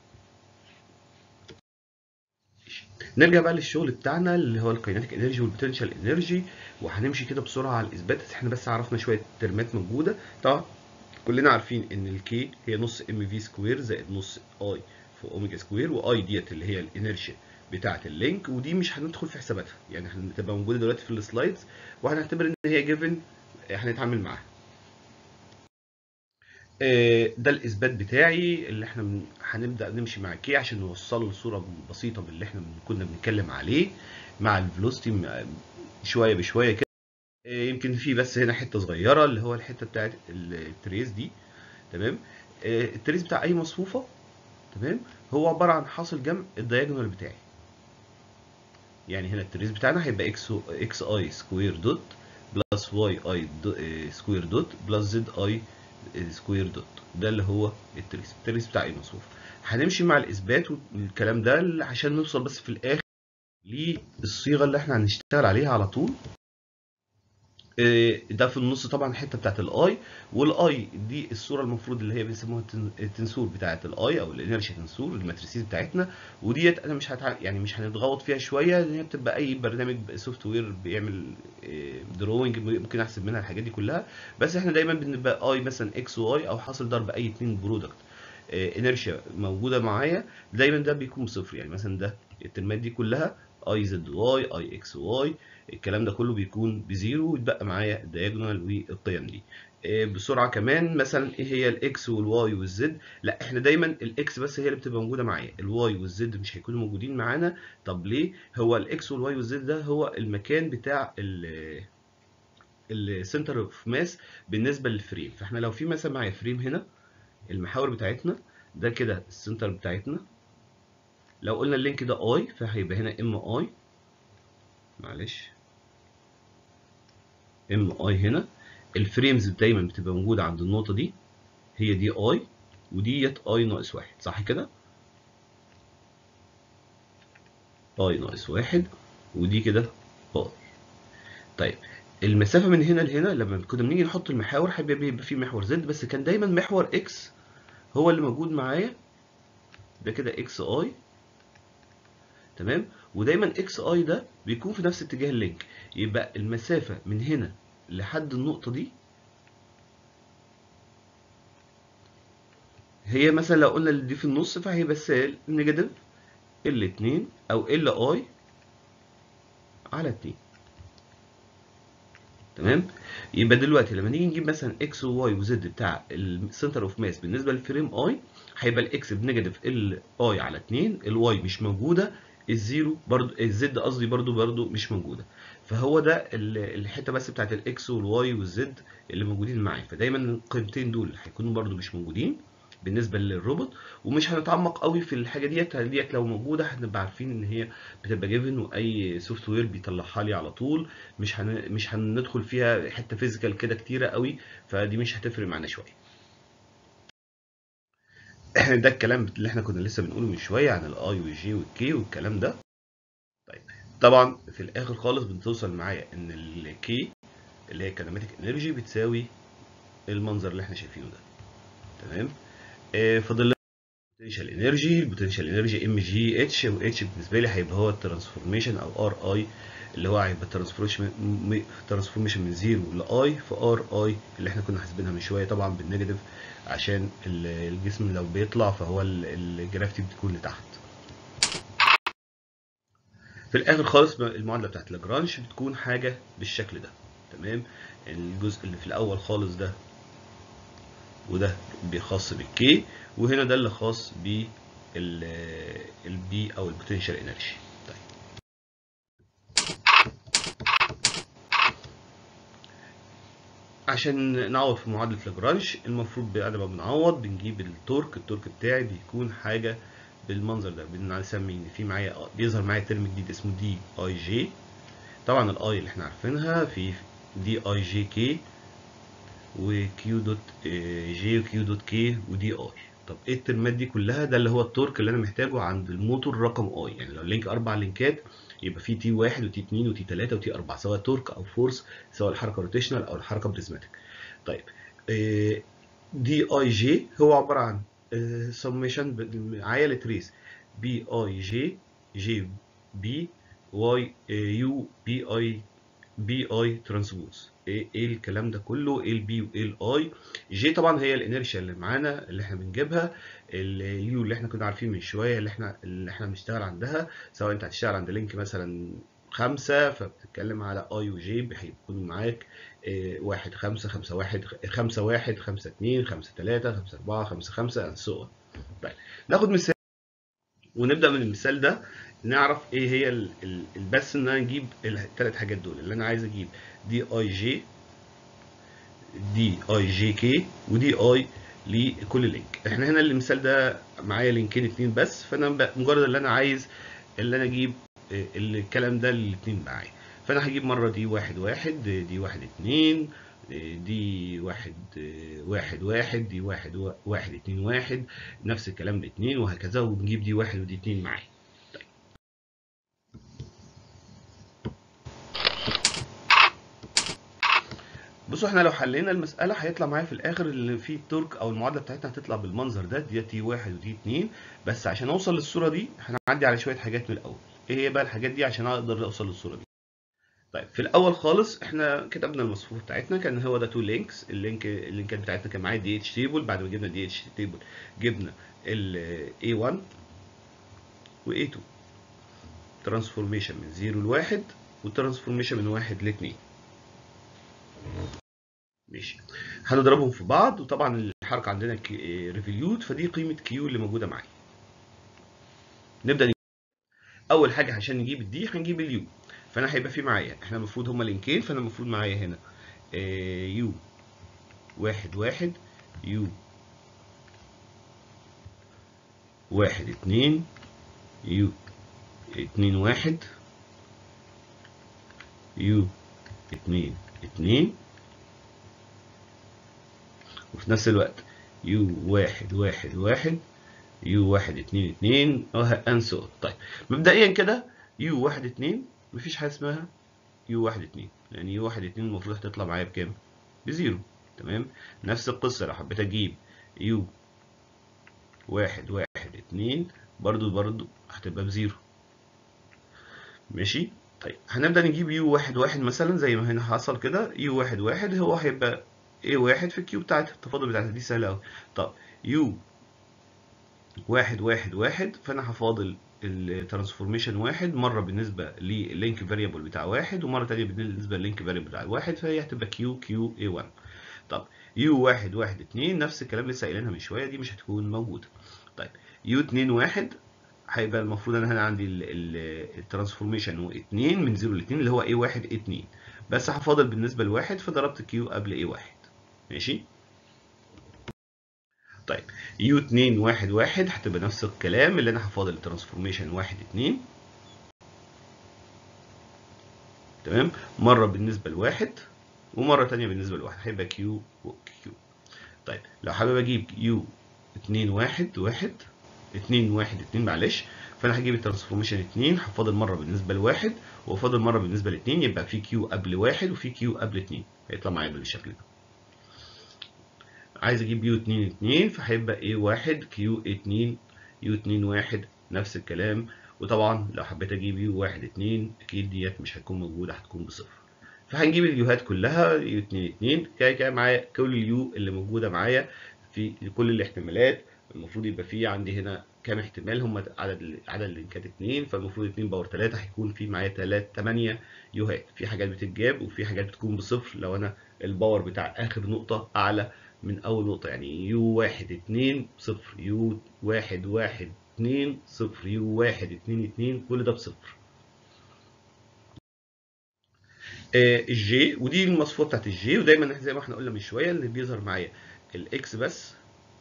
نرجع بقى للشغل بتاعنا اللي هو الكايناتيك انرجي والبوتنشال انرجي وهنمشي كده بسرعه على الاثبات احنا بس عرفنا شويه ترمات موجوده طبعا كلنا عارفين ان الكي هي نص ام في سكوير زائد نص اي في اوميجا سكوير واي ديت اللي هي الانرشيا بتاعه اللينك ودي مش هندخل في حساباتها يعني هتبقى موجوده دلوقتي في السلايدز وهنعتبر ان هي جيفن هنتعامل معاها آه، ده الاثبات بتاعي اللي احنا من- هنبدا نمشي مع كي عشان نوصله لصوره بسيطه باللي احنا من- كنا بنتكلم عليه مع الفلوستي م- شويه بشويه كده آه، يمكن في بس هنا حته صغيره اللي هو الحته بتاعت التريس دي تمام آه، التريس بتاع اي مصفوفه تمام هو عباره عن حاصل جمع الدياجونال بتاعي يعني هنا التريس بتاعنا هيبقى اكس اكس اي سكوير دوت بلس واي اي سكوير دوت بلس زد اي سكوير دوت ده اللي هو التريس التريس بتاع اي مصفوفه هنمشي مع الاثبات والكلام ده عشان نوصل بس في الاخر للصيغه اللي احنا هنشتغل عليها على طول إيه، ده في النص طبعا الحته بتاعت الاي والاي دي الصوره المفروض اللي هي بيسموها التن- التنسور بتاعت الاي او الانرشيا تنسور الماتريسيز بتاعتنا وديت انا مش هتع... يعني مش هنتغوط فيها شويه لان هي بتبقى اي برنامج سوفت وير بيعمل دروينج ممكن احسب منها الحاجات دي كلها بس احنا دايما بنبقى اي مثلا اكس واي او حاصل ضرب اي اتنين برودكت انرشيا موجوده معايا دايما ده بيكون صفر يعني مثلا ده الترمات دي كلها اي زد واي اي اكس واي الكلام ده كله بيكون بزيرو ويتبقى معايا الدياجونال والقيم دي آه، بسرعه كمان مثلا ايه هي الاكس والواي والزد لا احنا دايما الاكس بس هي اللي بتبقى موجوده معايا الواي والزد مش هيكونوا موجودين معانا طب ليه هو الاكس والواي والزد ده هو المكان بتاع ال السنتر اوف ماس بالنسبه للفريم فاحنا لو في مثلا معايا فريم هنا المحاور بتاعتنا ده كده السنتر بتاعتنا لو قلنا اللينك ده اي فهيبقى هنا ام اي معلش ام اي هنا الفريمز دايما بتبقى موجوده عند النقطه دي هي دي اي وديت اي ناقص واحد صح كده اي ناقص واحد ودي كده اي طيب المسافه من هنا لهنا لما كنا بنيجي نحط المحاور هيبقى بيبقى في محور زد بس كان دايما محور اكس هو اللي موجود معايا ده كده اكس اي تمام ودايما اكس اي ده بيكون في نفس اتجاه اللينك يبقى المسافه من هنا لحد النقطه دي هي مثلا لو قلنا اللي دي في النص فهيبقى سال نيجاتيف ال 2 او ال اي على 2 تمام يبقى دلوقتي لما نيجي نجيب مثلا اكس وواي وزد بتاع السنتر اوف ماس بالنسبه للفريم اي هيبقى الاكس بنيجاتيف ال اي على 2 الواي مش موجوده الزيرو برضو الزد قصدي برضو برضو مش موجوده فهو ده ال- الحته بس بتاعت الاكس والواي والزد اللي موجودين معايا فدايما القيمتين دول هيكونوا برضو مش موجودين بالنسبه للروبوت ومش هنتعمق قوي في الحاجه ديت ديت لو موجوده هنبقى عارفين ان هي بتبقى جيفن واي سوفت وير بيطلعها لي على طول مش هن... مش هندخل فيها حته فيزيكال كده كتيره قوي فدي مش هتفرق معانا شويه ده الكلام اللي احنا كنا لسه بنقوله من شويه عن الاي والجي والكي والكلام ده طيب طبعا في الاخر خالص بتوصل معايا ان الكي اللي هي كينيماتيك انرجي بتساوي المنظر اللي احنا شايفينه ده تمام آه، فاضل لنا البوتنشال انرجي البوتنشال انرجي ام جي اتش واتش بالنسبه لي هيبقى هو الترانسفورميشن او ار اي اللي هو هيبقى الترانسفورميشن ترانسفورميشن من زيرو لاي في ار اي اللي احنا كنا حاسبينها من شويه طبعا بالنيجاتيف عشان ال- الجسم لو بيطلع فهو ال- الجرافيتي بتكون لتحت في الاخر خالص المعادله بتاعت لاجرانج بتكون حاجه بالشكل ده تمام الجزء اللي في الاول خالص ده وده خاص بالكي وهنا ده اللي خاص بالبي او البوتنشال انرجي طيب عشان نعوض في معادله لاجرانج المفروض بعد ما بنعوض بنجيب التورك التورك بتاعي بيكون حاجه بالمنظر ده بنسمي ان في معايا بيظهر معايا ترم جديد اسمه دي اي جي طبعا الاي اللي احنا عارفينها في دي اي جي كي وكيو دوت جي وكيو دوت كي ودي اي طب ايه الترمات دي كلها ده اللي هو التورك اللي انا محتاجه عند الموتور رقم اي يعني لو اللينك اربع لينكات يبقى في تي واحد وتي اتنين وتي تلاته وتي اربعه سواء تورك او فورس سواء الحركه روتيشنال او الحركه بريزماتيك طيب دي اي جي هو عباره عن سميشن معايا لتريس بي اي جي جي بي واي يو بي اي بي اي ترانسبوز ايه ايه الكلام ده كله ايه البي وايه الاي جي طبعا هي الانرشيا اللي معانا اللي احنا بنجيبها اليو اللي احنا كنا عارفين من شويه اللي احنا اللي احنا بنشتغل عندها سواء انت هتشتغل عند لينك مثلا خمسة فبتتكلم على اي وجي هيكون معاك واحد خمسة خمسة واحد خمسة واحد خمسة اتنين خمسة تلاتة خمسة أربعة خمسة خمسة and so on. طيب ناخد مثال ونبدأ من المثال ده نعرف ايه هي ال- ال- بس ان انا اجيب الثلاث حاجات دول اللي انا عايز اجيب دي اي جي دي اي جي كي ودي اي لكل لينك احنا هنا المثال ده معايا لينكين اتنين بس فانا ب- مجرد اللي انا عايز اللي انا اجيب آه، الكلام ده الاتنين معايا فانا هجيب مره دي واحد واحد دي واحد اتنين آه، دي واحد آه، واحد واحد دي واحد وا- واحد اتنين واحد نفس الكلام باتنين وهكذا ونجيب دي واحد ودي اتنين معايا بصوا احنا لو حلينا المسألة هيطلع معايا في الآخر اللي فيه التورك أو المعادلة بتاعتنا هتطلع بالمنظر ده دي تي واحد ودي اتنين بس عشان أوصل للصورة دي هنعدي على شوية حاجات من الأول إيه هي بقى الحاجات دي عشان أقدر أوصل للصورة دي طيب في الأول خالص احنا كتبنا المصفوفة بتاعتنا كان هو ده تو لينكس اللينك اللينكات بتاعتنا كان معايا دي اتش تيبل بعد ما جبنا دي اتش تيبل جبنا ال A1 و A2 ترانسفورميشن من 0 ل 1 والترانسفورميشن من 1 ل 2 ماشي هنضربهم في بعض وطبعا الحركه عندنا ريفوليوت فدي قيمه كيو اللي موجوده معايا نبدا نجيب. اول حاجه عشان نجيب الدي هنجيب اليو فانا هيبقى في معايا احنا المفروض هما لينكين فانا المفروض معايا هنا آه، يو واحد واحد يو واحد اتنين يو اتنين واحد يو اتنين اتنين وفي نفس الوقت يو واحد واحد واحد يو واحد اتنين اتنين انسو طيب مبدئيا كده يو واحد اتنين مفيش حاجه اسمها يو واحد اتنين لان يو واحد اتنين المفروض هتطلع معايا بكام؟ بزيرو تمام نفس القصه لو حبيت اجيب يو واحد واحد اتنين برضو برضو هتبقى بزيرو ماشي طيب هنبدأ نجيب يو واحد واحد مثلا زي ما هنا حصل كده يو واحد واحد هو هيبقى ايه واحد في الكيو بتاعت التفاضل بتاعتها دي سهلة أوي طب يو واحد واحد واحد فأنا هفاضل الترانسفورميشن واحد مرة بالنسبة للينك فاريبل بتاع واحد ومرة تانية بالنسبة للينك فاريبل بتاع واحد فهي هتبقى كيو كيو اي 1 طب يو واحد واحد اتنين نفس الكلام لسه قايلينها من شوية دي مش هتكون موجودة طيب يو اتنين واحد هيبقى المفروض انا هنا عندي الترانسفورميشن و 2 من 0 ل 2 اللي هو ايه 1 ايه 2 بس هفاضل بالنسبه لواحد فضربت كيو قبل ايه 1 ماشي طيب يو 2 1 1 هتبقى نفس الكلام اللي انا هفاضل الترانسفورميشن 1 2 تمام مره بالنسبه لواحد ومره ثانيه بالنسبه لواحد هيبقى كيو وكيو طيب لو حابب اجيب يو 2 1 1 2 1 2 معلش فانا هجيب الترانسفورميشن 2 هفاضل مره بالنسبه لواحد وفاضل مره بالنسبه لاثنين يبقى في كيو قبل واحد وفي كيو قبل اتنين هيطلع معايا بالشكل ده عايز اجيب يو 2 2 فهيبقى ايه 1 كيو 2 يو 2 1 نفس الكلام وطبعا لو حبيت اجيب يو 1 2 اكيد ديت مش هتكون موجوده هتكون بصفر فهنجيب اليوهات كلها يو 2 2 كده كده معايا كل اليو اللي موجوده معايا في كل الاحتمالات المفروض يبقى في عندي هنا كام احتمال هم عدد عدد اللينكات 2 فالمفروض 2 باور 3 هيكون في معايا 3 8 يوهات في حاجات بتتجاب وفي حاجات بتكون بصفر لو انا الباور بتاع اخر نقطه اعلى من اول نقطه يعني يو 1 2 صفر يو 1 1 2 صفر يو 1 2 2 كل ده بصفر آه الجي ودي المصفوفه بتاعت الجي ودايما زي ما احنا قلنا من شويه اللي بيظهر معايا الاكس بس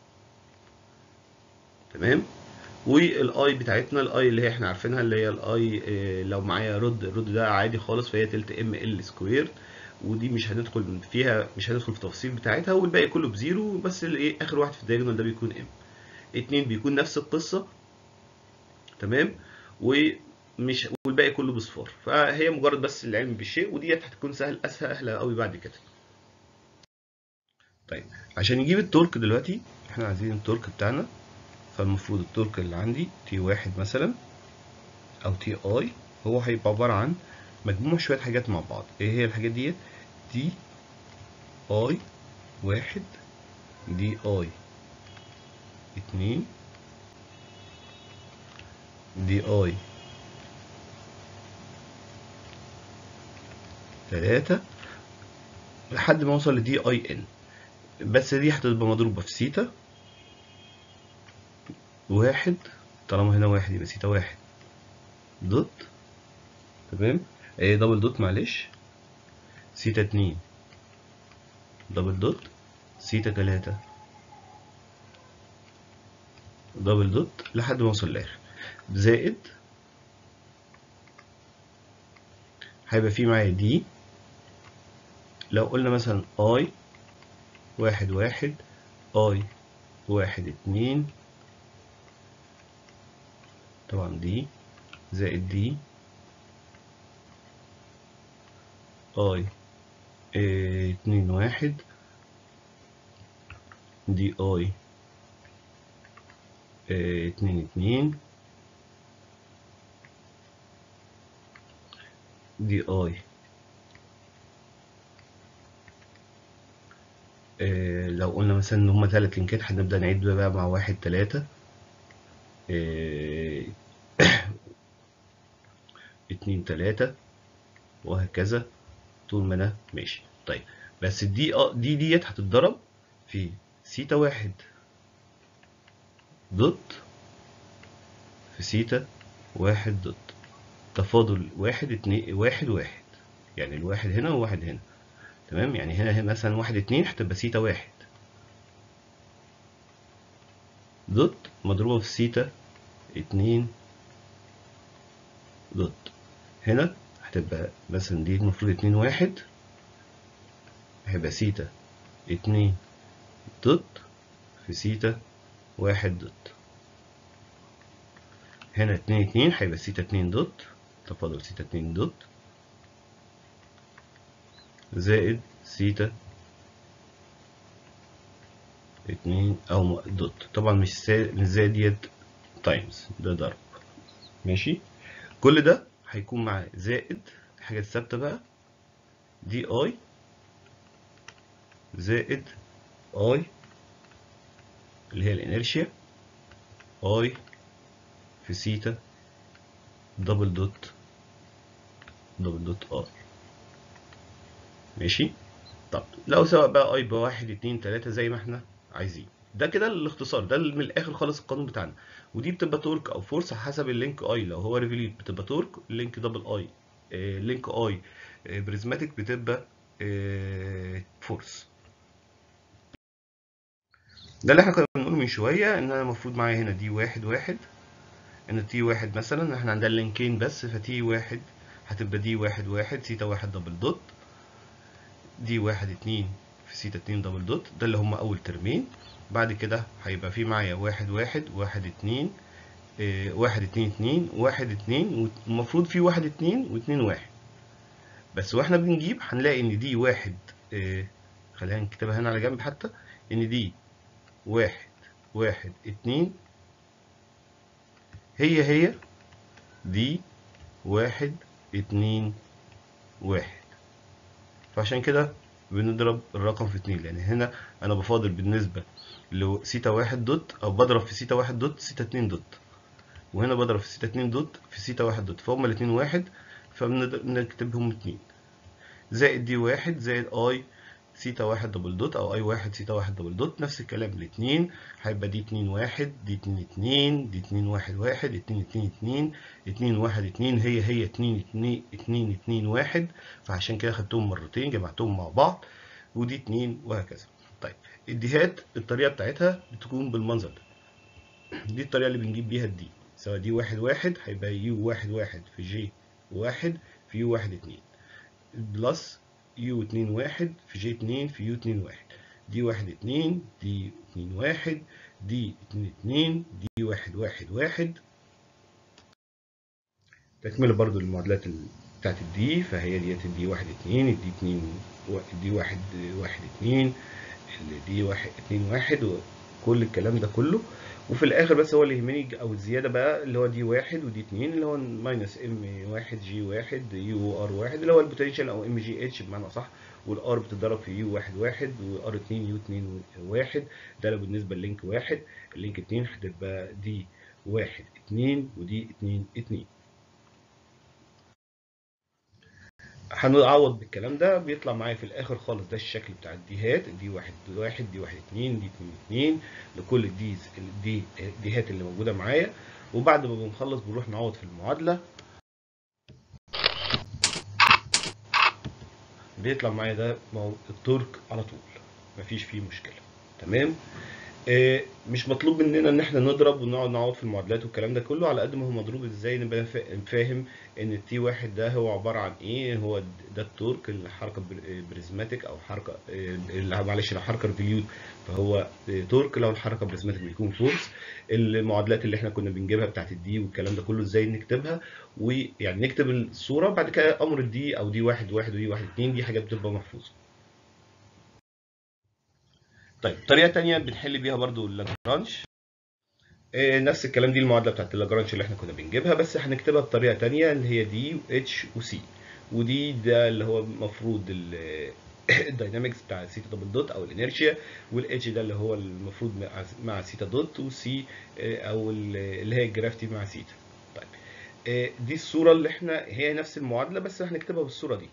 تمام والاي بتاعتنا الاي اللي هي احنا عارفينها اللي هي الاي اه لو معايا رد الرد ده عادي خالص فهي تلت ام ال سكوير ودي مش هندخل فيها مش هندخل في التفاصيل بتاعتها والباقي كله بزيرو بس اللي ايه اخر واحد في الدايجونال ده بيكون ام اتنين بيكون نفس القصه تمام ومش والباقي كله بصفار فهي مجرد بس العلم بالشيء وديت هتكون سهل اسهل قوي بعد كده طيب عشان نجيب التورك دلوقتي احنا عايزين التورك بتاعنا فالمفروض التورك اللي عندي تي واحد مثلا او تي اي هو هيبقى عبارة عن مجموع شوية حاجات مع بعض ايه هي الحاجات ديت دي اي واحد دي اي اتنين دي اي تلاتة لحد ما اوصل لدي اي ان بس دي هتبقى مضروبة في سيتا واحد طالما هنا واحد يبقى سيتا واحد دوت تمام ايه دبل دوت معلش سيتا اتنين دبل دوت سيتا تلاتة دبل دوت لحد ما اوصل للاخر زائد هيبقى في معايا دي لو قلنا مثلا اي واحد واحد اي واحد اتنين طبعا دي زائد دي اي اه اتنين واحد دي اي اه اتنين اتنين دي اي اه لو قلنا مثلا ان هما تلات لينكات هنبدأ نعد بقى مع واحد تلاتة اه اتنين تلاتة وهكذا طول ما انا ماشي طيب بس دي دي ديت هتتضرب في سيتا واحد دوت في سيتا واحد دوت تفاضل واحد اتنين واحد واحد يعني الواحد هنا وواحد هنا تمام يعني هنا, هنا مثلا واحد اتنين هتبقى سيتا واحد دوت مضروبة في سيتا اتنين دوت هنا هتبقى مثلا دي المفروض اتنين واحد هيبقى سيتا اتنين دوت في سيتا واحد دوت هنا اتنين اتنين هيبقى سيتا اتنين دوت تفاضل سيتا اتنين دوت زائد سيتا اتنين او دوت طبعا مش سا... مش زائد ديت تايمز ده ضرب ماشي كل ده هيكون معاه زائد حاجة ثابتة بقى دي اي زائد اي اللي هي الانرشيا اي في سيتا دبل دوت دبل دوت ار ماشي طب لو سواء بقى اي بواحد اتنين تلاتة زي ما احنا عايزين ده كده الاختصار ده من الاخر خالص القانون بتاعنا ودي بتبقى تورك او فورس حسب اللينك اي لو هو ريفيليت بتبقى تورك لينك دبل اي آه لينك اي آه بريزماتيك بتبقى آه فورس ده اللي احنا كنا بنقوله من شويه ان انا المفروض معايا هنا دي واحد واحد ان تي واحد مثلا احنا عندنا لينكين بس فتي واحد هتبقى دي واحد واحد سيتا واحد دبل دوت دي واحد اتنين في سيتا اتنين دبل دوت ده اللي هما اول ترمين بعد كده هيبقى في معايا واحد واحد واحد اتنين اه واحد اتنين اتنين واحد اتنين والمفروض في واحد اتنين واتنين واحد بس واحنا بنجيب هنلاقي ان دي واحد اه خلينا نكتبها هنا على جنب حتى ان دي واحد واحد اتنين هي هي دي واحد اتنين واحد فعشان كده بنضرب الرقم في اتنين لان هنا انا بفاضل بالنسبة لسيتا واحد دوت او بضرب في سيتا واحد دوت سيتا اتنين دوت وهنا بضرب في سيتا اتنين دوت في سيتا واحد دوت فهم الاتنين واحد فبنكتبهم اتنين زائد دي واحد زائد اي سيتا واحد دبل دوت او اي واحد سيتا واحد دبل دوت نفس الكلام الاتنين هيبقى دي اتنين واحد دي اتنين اتنين دي اتنين واحد واحد اتنين اتنين اتنين اتنين واحد اتنين هي هي اتنين اتنين اتنين اتنين واحد فعشان كده خدتهم مرتين جمعتهم مع بعض ودي اتنين وهكذا طيب الديهات الطريقة بتاعتها بتكون بالمنظر ده دي الطريقة اللي بنجيب بيها الدي سواء دي واحد واحد هيبقى يو واحد واحد في جي واحد في يو واحد اتنين بلس يو اتنين واحد في جي اتنين في يو اتنين واحد دي واحد اتنين دي اتنين واحد دي اتنين اتنين دي واحد واحد واحد تكملة برضو المعادلات بتاعت الدي فهي ديت الدي واحد اتنين الدي اتنين دي واحد واحد اتنين دي واحد اتنين واحد وكل الكلام ده كله وفي الاخر بس هو اللي يهمني او الزياده بقى اللي هو دي واحد ودي اتنين اللي هو ماينس ام واحد جي واحد يو ار واحد اللي هو البوتنشال او ام جي اتش بمعنى صح والار بتتضرب في يو واحد واحد وار اتنين يو اتنين واحد ده لو بالنسبه للينك واحد اللينك اتنين هتبقى دي واحد اتنين ودي اتنين اتنين هنعوض بالكلام ده بيطلع معايا في الاخر خالص ده الشكل بتاع الديهات دي واحد واحد دي واحد اتنين دي اتنين اتنين لكل الديز دي الديهات اللي موجوده معايا وبعد ما بنخلص بنروح نعوض في المعادله بيطلع معايا ده التورك على طول مفيش فيه مشكله تمام آه مش مطلوب مننا ان احنا نضرب ونقعد نعوض في المعادلات والكلام ده كله على قد ما هو مضروب ازاي نبقى فاهم ان التي واحد ده هو عباره عن ايه هو ده التورك الحركه بريزماتيك او حركه آه معلش لو حركه ريفوليوت فهو تورك لو الحركه بريزماتيك بيكون فورس المعادلات اللي احنا كنا بنجيبها بتاعت الدي والكلام ده كله ازاي نكتبها ويعني نكتب الصوره بعد كده امر الدي او دي واحد واحد ودي واحد اتنين دي حاجات بتبقى محفوظه طيب طريقه تانية بنحل بيها برضو اللاجرانش آه نفس الكلام دي المعادله بتاعت اللاجرانش اللي احنا كنا بنجيبها بس هنكتبها بطريقه تانية اللي هي دي واتش وسي ودي ده اللي هو المفروض الداينامكس بتاع سيتا دبل دوت او الانيرشيا والاتش ده اللي هو المفروض مع, مع سيتا دوت وسي آه او اللي هي الجرافيتي مع سيتا طيب آه دي الصوره اللي احنا هي نفس المعادله بس هنكتبها بالصوره دي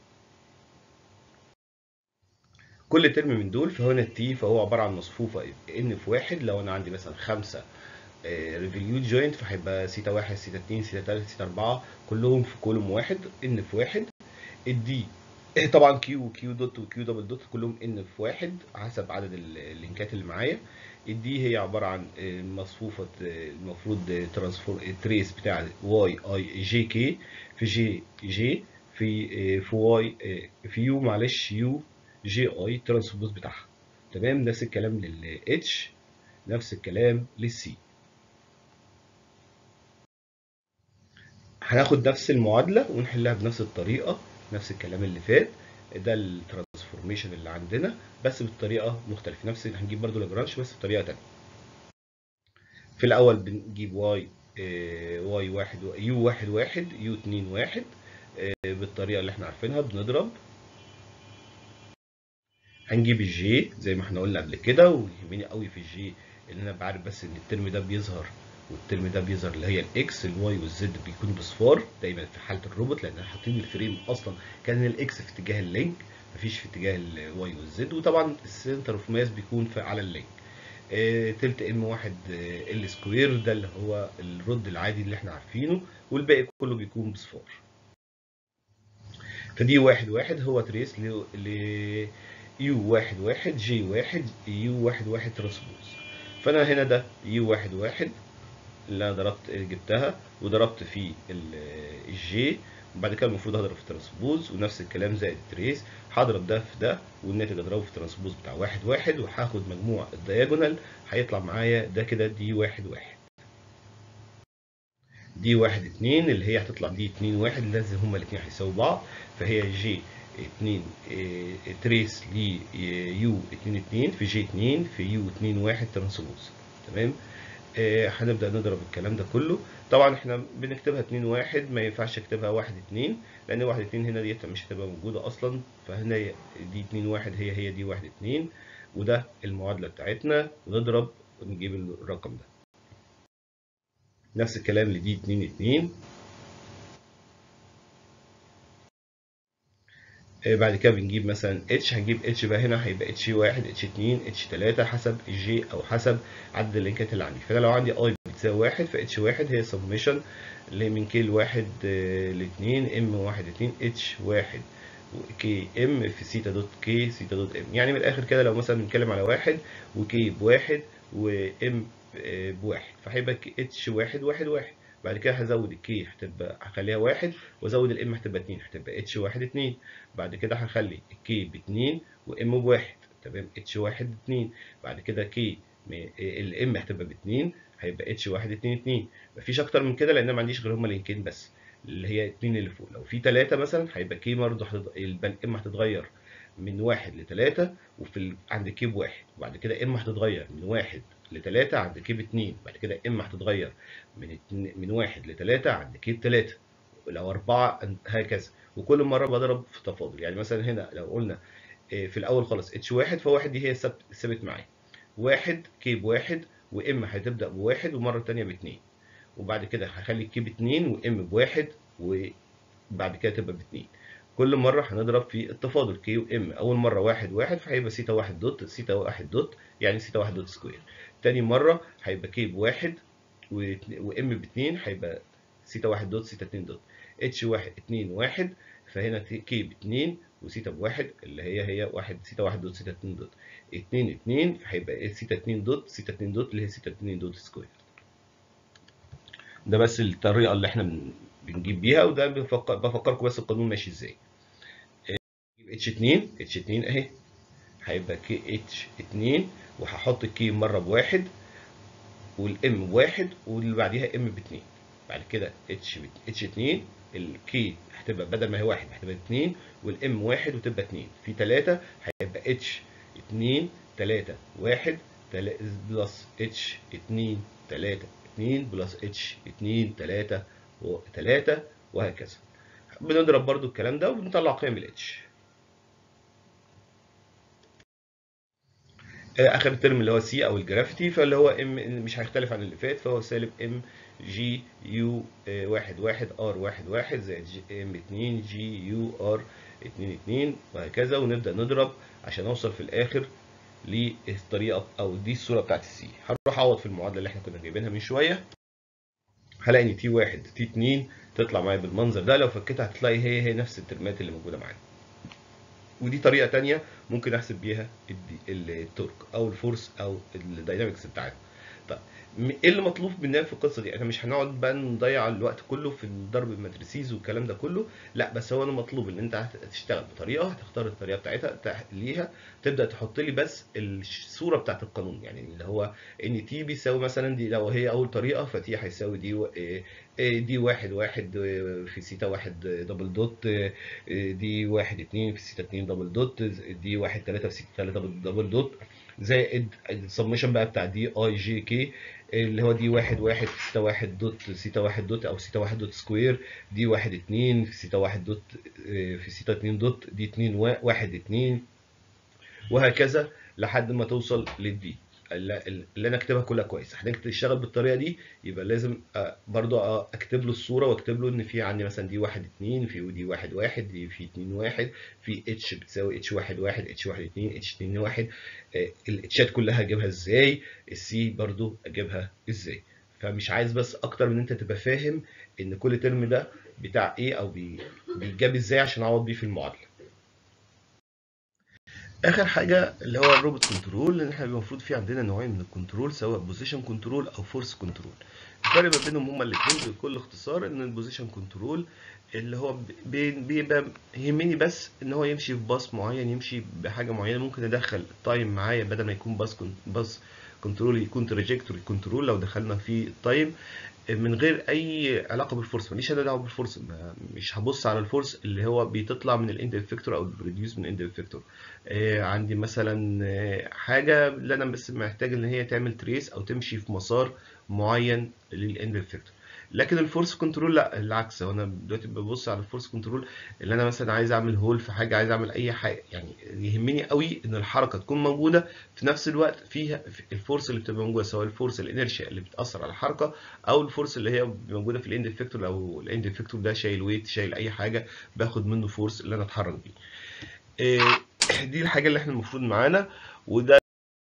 كل ترم من دول فهنا التي فهو عباره عن مصفوفه ان في واحد لو انا عندي مثلا خمسه ريفوليوت جوينت فهيبقى سيتا واحد سيتا اتنين سيتا تلاته سيتا اربعه كلهم في كولوم واحد ان في واحد الدي طبعا كيو وكيو دوت وكيو دبل دوت كلهم ان في واحد حسب عدد اللينكات اللي معايا الدي هي عباره عن مصفوفه المفروض ترانسفور تريس بتاع واي اي جي كي في جي جي في في واي في يو معلش يو جي اي ترانسبوز بتاعها تمام نفس الكلام للاتش نفس الكلام للسي هناخد نفس المعادله ونحلها بنفس الطريقه نفس الكلام اللي فات ده الترانسفورميشن اللي عندنا بس بالطريقه مختلفه نفس هنجيب برضو لاجرانش بس بطريقه ثانيه في الاول بنجيب واي واي واحد يو واحد واحد يو اتنين واحد بالطريقه اللي احنا عارفينها بنضرب هنجيب الجي زي ما احنا قلنا قبل كده ويهمني قوي في الجي ان انا بعرف بس ان الترم ده بيظهر والترم ده بيظهر اللي هي الاكس الواي والزد بيكونوا بصفار دايما في حاله الروبوت لان حاطين الفريم اصلا كان الاكس في اتجاه اللينك مفيش في اتجاه الواي والزد وطبعا السنتر اوف ماس بيكون في على اللينك آه تلت ام واحد آه ال سكوير ده اللي هو الرد العادي اللي احنا عارفينه والباقي كله بيكون بصفار فدي واحد واحد هو تريس ل يو واحد واحد جي واحد يو واحد واحد ترانسبوز فانا هنا ده يو واحد واحد اللي انا ضربت جبتها وضربت في الجي وبعد كده المفروض هضرب في ترانسبوز ونفس الكلام زائد التريس هضرب ده في ده والناتج اضربه في ترانسبوز بتاع واحد واحد وهاخد مجموع الدياجونال هيطلع معايا ده كده دي واحد واحد دي واحد اتنين اللي هي هتطلع دي اتنين واحد لازم هما الاتنين هيساووا بعض فهي جي اتنين اه تريس ل يو اتنين اتنين في جي اتنين في يو اتنين واحد ترانسبوز تمام اه هنبدأ نضرب الكلام ده كله طبعا احنا بنكتبها اتنين واحد ما ينفعش اكتبها واحد اتنين لان واحد اتنين هنا ديت مش هتبقى موجودة اصلا فهنا دي اتنين واحد هي هي دي واحد اتنين وده المعادلة بتاعتنا ونضرب ونجيب الرقم ده نفس الكلام لدي اتنين اتنين بعد كده بنجيب مثلا اتش هنجيب اتش بقى هنا هيبقى اتش واحد اتش اتنين اتش تلاتة حسب الجي او حسب عدد اللينكات اللي عندي فانا لو عندي اي بتساوي واحد فاتش واحد هي سميشن اللي من كي لواحد لاتنين ام واحد اتنين اتش واحد كي ام في سيتا دوت كي سيتا دوت ام يعني من الاخر كده لو مثلا بنتكلم على واحد وكي بواحد وام بواحد فهيبقى اتش واحد واحد واحد بعد كده هزود الكي هتبقى هخليها واحد وازود الام هتبقى اتنين هتبقى اتش واحد اتنين بعد كده هخلي الكي باتنين وام بواحد تمام اتش واحد اتنين بعد كده كي الام هتبقى باتنين هيبقى اتش واحد اتنين اتنين مفيش اكتر من كده لان انا ما عنديش غير هما لينكين بس اللي هي اتنين اللي فوق لو في تلاتة مثلا هيبقى كي برضه هتض... الام هتتغير من واحد لتلاتة وفي ال... عند كي بواحد وبعد كده ام هتتغير من واحد لتلاتة عند كي باتنين بعد كده ام هتتغير من اتنين... من واحد لتلاتة عند كي بتلاتة لو أربعة هكذا وكل مرة بضرب في تفاضل يعني مثلا هنا لو قلنا في الأول خالص اتش واحد فواحد دي هي ثابت معايا واحد كي بواحد وام هتبدأ بواحد ومرة تانية باتنين وبعد كده هخلي الكي باتنين وام بواحد وبعد كده تبقى باتنين كل مره هنضرب في التفاضل كي وام اول مره واحد واحد فهيبقى سيتا واحد دوت سيتا واحد دوت يعني سيتا واحد دوت سكوير تاني مره هيبقى كي بواحد وام باتنين هيبقى سيتا واحد دوت سيتا اتنين دوت اتش واحد اتنين واحد فهنا كي باتنين وسيتا بواحد اللي هي هي واحد سيتا واحد دوت سيتا اتنين دوت اتنين اتنين فهيبقى سيتا اتنين دوت سيتا اتنين دوت اللي هي سيتا اتنين دوت سكوير ده بس الطريقه اللي احنا بنجيب بيها وده بفكر بفكركم بس القانون ماشي ازاي اتش 2 اتش 2 اهي هيبقى كي اتش 2 وهحط الكي مره بواحد والام بواحد واللي بعديها ام باتنين بعد كده اتش اتش 2 الكي هتبقى بدل ما هي واحد هتبقى 2 والام واحد وتبقى 2 في 3 هيبقى اتش 2 3 1 بلس اتش 2 3 2 بلس اتش 2 3 و3 وهكذا بنضرب برضو الكلام ده وبنطلع قيم الاتش اخر الترم اللي هو سي او الجرافيتي فاللي هو ام مش هيختلف عن اللي فات فهو سالب ام جي يو واحد واحد ار واحد واحد زائد جي ام اتنين جي يو ار اتنين اتنين وهكذا ونبدأ نضرب عشان اوصل في الاخر للطريقة او دي الصورة بتاعت السي هنروح اعوض في المعادلة اللي احنا كنا جايبينها من شوية هلاقي ان تي واحد تي اتنين تطلع معايا بالمنظر ده لو فكيتها هتلاقي هي هي نفس الترمات اللي موجودة معانا ودي طريقة تانية ممكن احسب بيها التورك او الفورس او الداينامكس بتاعتها طيب ايه اللي مطلوب مننا في القصه دي احنا مش هنقعد بقى نضيع الوقت كله في ضرب الماتريسيز والكلام ده كله لا بس هو انا مطلوب ان انت هتشتغل بطريقه هتختار الطريقه بتاعتها ليها تبدا تحط لي بس الصوره بتاعت القانون يعني اللي هو ان تي بيساوي مثلا دي لو هي اول طريقه فتي هيساوي دي و... دي واحد واحد في سيتا واحد دبل دوت دي واحد اتنين في سيتا اتنين دبل دوت دي واحد تلاته في سيتا تلاته دبل دوت زائد السمشن بقى بتاع دي اي جي كي اللي هو دي واحد واحد في سيتا واحد دوت سيتا واحد دوت او سيتا واحد دوت سكوير دي واحد اتنين في سيتا واحد دوت في سيتا اتنين دوت دي اتنين واحد اتنين وهكذا لحد ما توصل للدي اللي انا اكتبها كلها كويس هنيجي تشتغل بالطريقه دي يبقى لازم برضو اكتب له الصوره واكتب له ان في عندي مثلا دي واحد اتنين في دي واحد واحد دي في اتنين واحد في اتش بتساوي اتش واحد واحد اتش واحد اتنين اتش اتنين واحد الاتشات كلها اجيبها ازاي السي برضو اجيبها ازاي فمش عايز بس اكتر من انت تبقى فاهم ان كل ترم ده بتاع ايه او بيتجاب ازاي عشان اعوض بيه في المعادله اخر حاجه اللي هو الروبوت كنترول لان احنا المفروض في عندنا نوعين من الكنترول سواء بوزيشن كنترول او فورس كنترول الفرق ما بينهم هما الاثنين بكل اختصار ان البوزيشن كنترول اللي هو بيبقى يهمني بس ان هو يمشي في باص معين يمشي بحاجه معينه ممكن ادخل التايم معايا بدل ما يكون باص باص كنترول يكون تراجكتوري كنترول لو دخلنا في التايم من غير اي علاقه بالفورس ماليش انا دعوه بالفورس مش هبص على الفورس اللي هو بيطلع من الاند افكتور او الريديوس من الاند افكتور آه عندي مثلا آه حاجه اللي انا بس محتاج ان هي تعمل تريس او تمشي في مسار معين للاند افكتور لكن الفورس كنترول لا العكس هو انا دلوقتي ببص على الفورس كنترول اللي انا مثلا عايز اعمل هول في حاجه عايز اعمل اي حاجه يعني يهمني قوي ان الحركه تكون موجوده في نفس الوقت فيها الفورس اللي بتبقى موجوده سواء الفورس الانرشيا اللي بتاثر على الحركه او الفورس اللي هي موجوده في الاند افكتور او الاند افكتور ده شايل ويت شايل اي حاجه باخد منه فورس اللي انا اتحرك بيه دي الحاجه اللي احنا المفروض معانا وده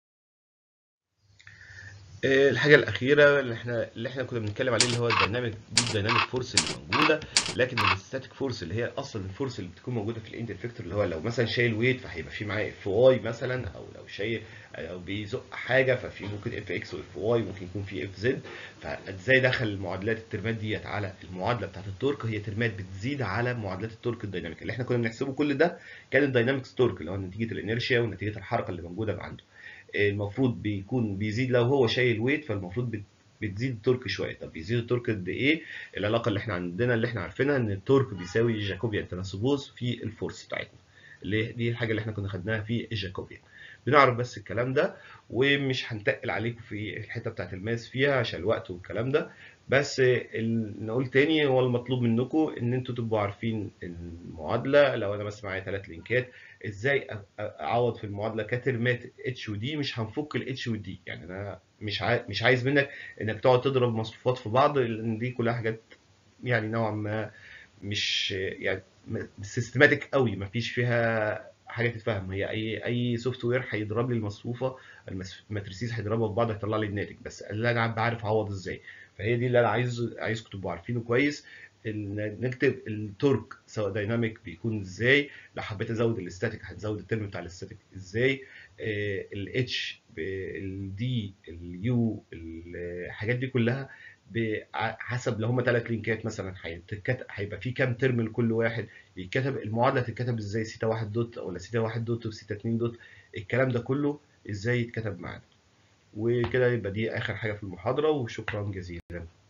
الحاجه الاخيره اللي احنا اللي احنا كنا بنتكلم عليه اللي هو الديناميك دي الديناميك فورس اللي موجوده لكن الستاتيك فورس اللي هي اصلا الفورس اللي بتكون موجوده في الاند افكتور اللي هو لو مثلا شايل ويت فهيبقى في معاه اف واي مثلا او لو شايل او بيزق حاجه ففي ممكن اف اكس واف واي ممكن يكون في اف زد فازاي دخل المعادلات الترمات ديت على المعادله بتاعت التورك هي ترمات بتزيد على معادلات التورك الديناميك اللي احنا كنا بنحسبه كل ده كان الداينامكس تورك اللي هو نتيجه الانرشيا ونتيجه الحركه اللي موجوده عنده المفروض بيكون بيزيد لو هو شايل ويت فالمفروض بتزيد التورك شويه طب بيزيد التورك قد ايه العلاقه اللي احنا عندنا اللي احنا عارفينها ان التورك بيساوي جاكوبيان تناسبوز في الفورس بتاعتنا اللي دي الحاجه اللي احنا كنا خدناها في الجاكوبيان بنعرف بس الكلام ده ومش هنتقل عليكم في الحته بتاعت الماس فيها عشان الوقت والكلام ده بس نقول تاني هو المطلوب منكم ان انتوا تبقوا عارفين المعادله لو انا بس معايا ثلاث لينكات ازاي اعوض في المعادله كترمات اتش ودي مش هنفك الاتش ودي يعني انا مش عايز مش عايز منك انك تقعد تضرب مصفوفات في بعض لان دي كلها حاجات يعني نوعا ما مش يعني سيستماتيك قوي مفيش فيها حاجه تتفهم هي اي اي سوفت وير هيضرب لي المصفوفه الماتريسيز هيضربها في بعض هيطلع لي الناتج بس اللي انا بعرف اعوض ازاي فهي دي اللي انا عايز عايزكم تبقوا عارفينه كويس ان نكتب التورك سواء دايناميك بيكون ازاي لو حبيت ازود الاستاتيك هتزود الترم بتاع الاستاتيك ازاي الاتش الدي اليو الحاجات دي كلها حسب لو هم ثلاث لينكات مثلا هيبقى في كام ترم لكل واحد يتكتب المعادله تتكتب ازاي سيتا 1 دوت ولا سيتا 1 دوت وسيتا 2 دوت الكلام ده كله ازاي يتكتب معانا وكده يبقى دي اخر حاجه في المحاضره وشكرا جزيلا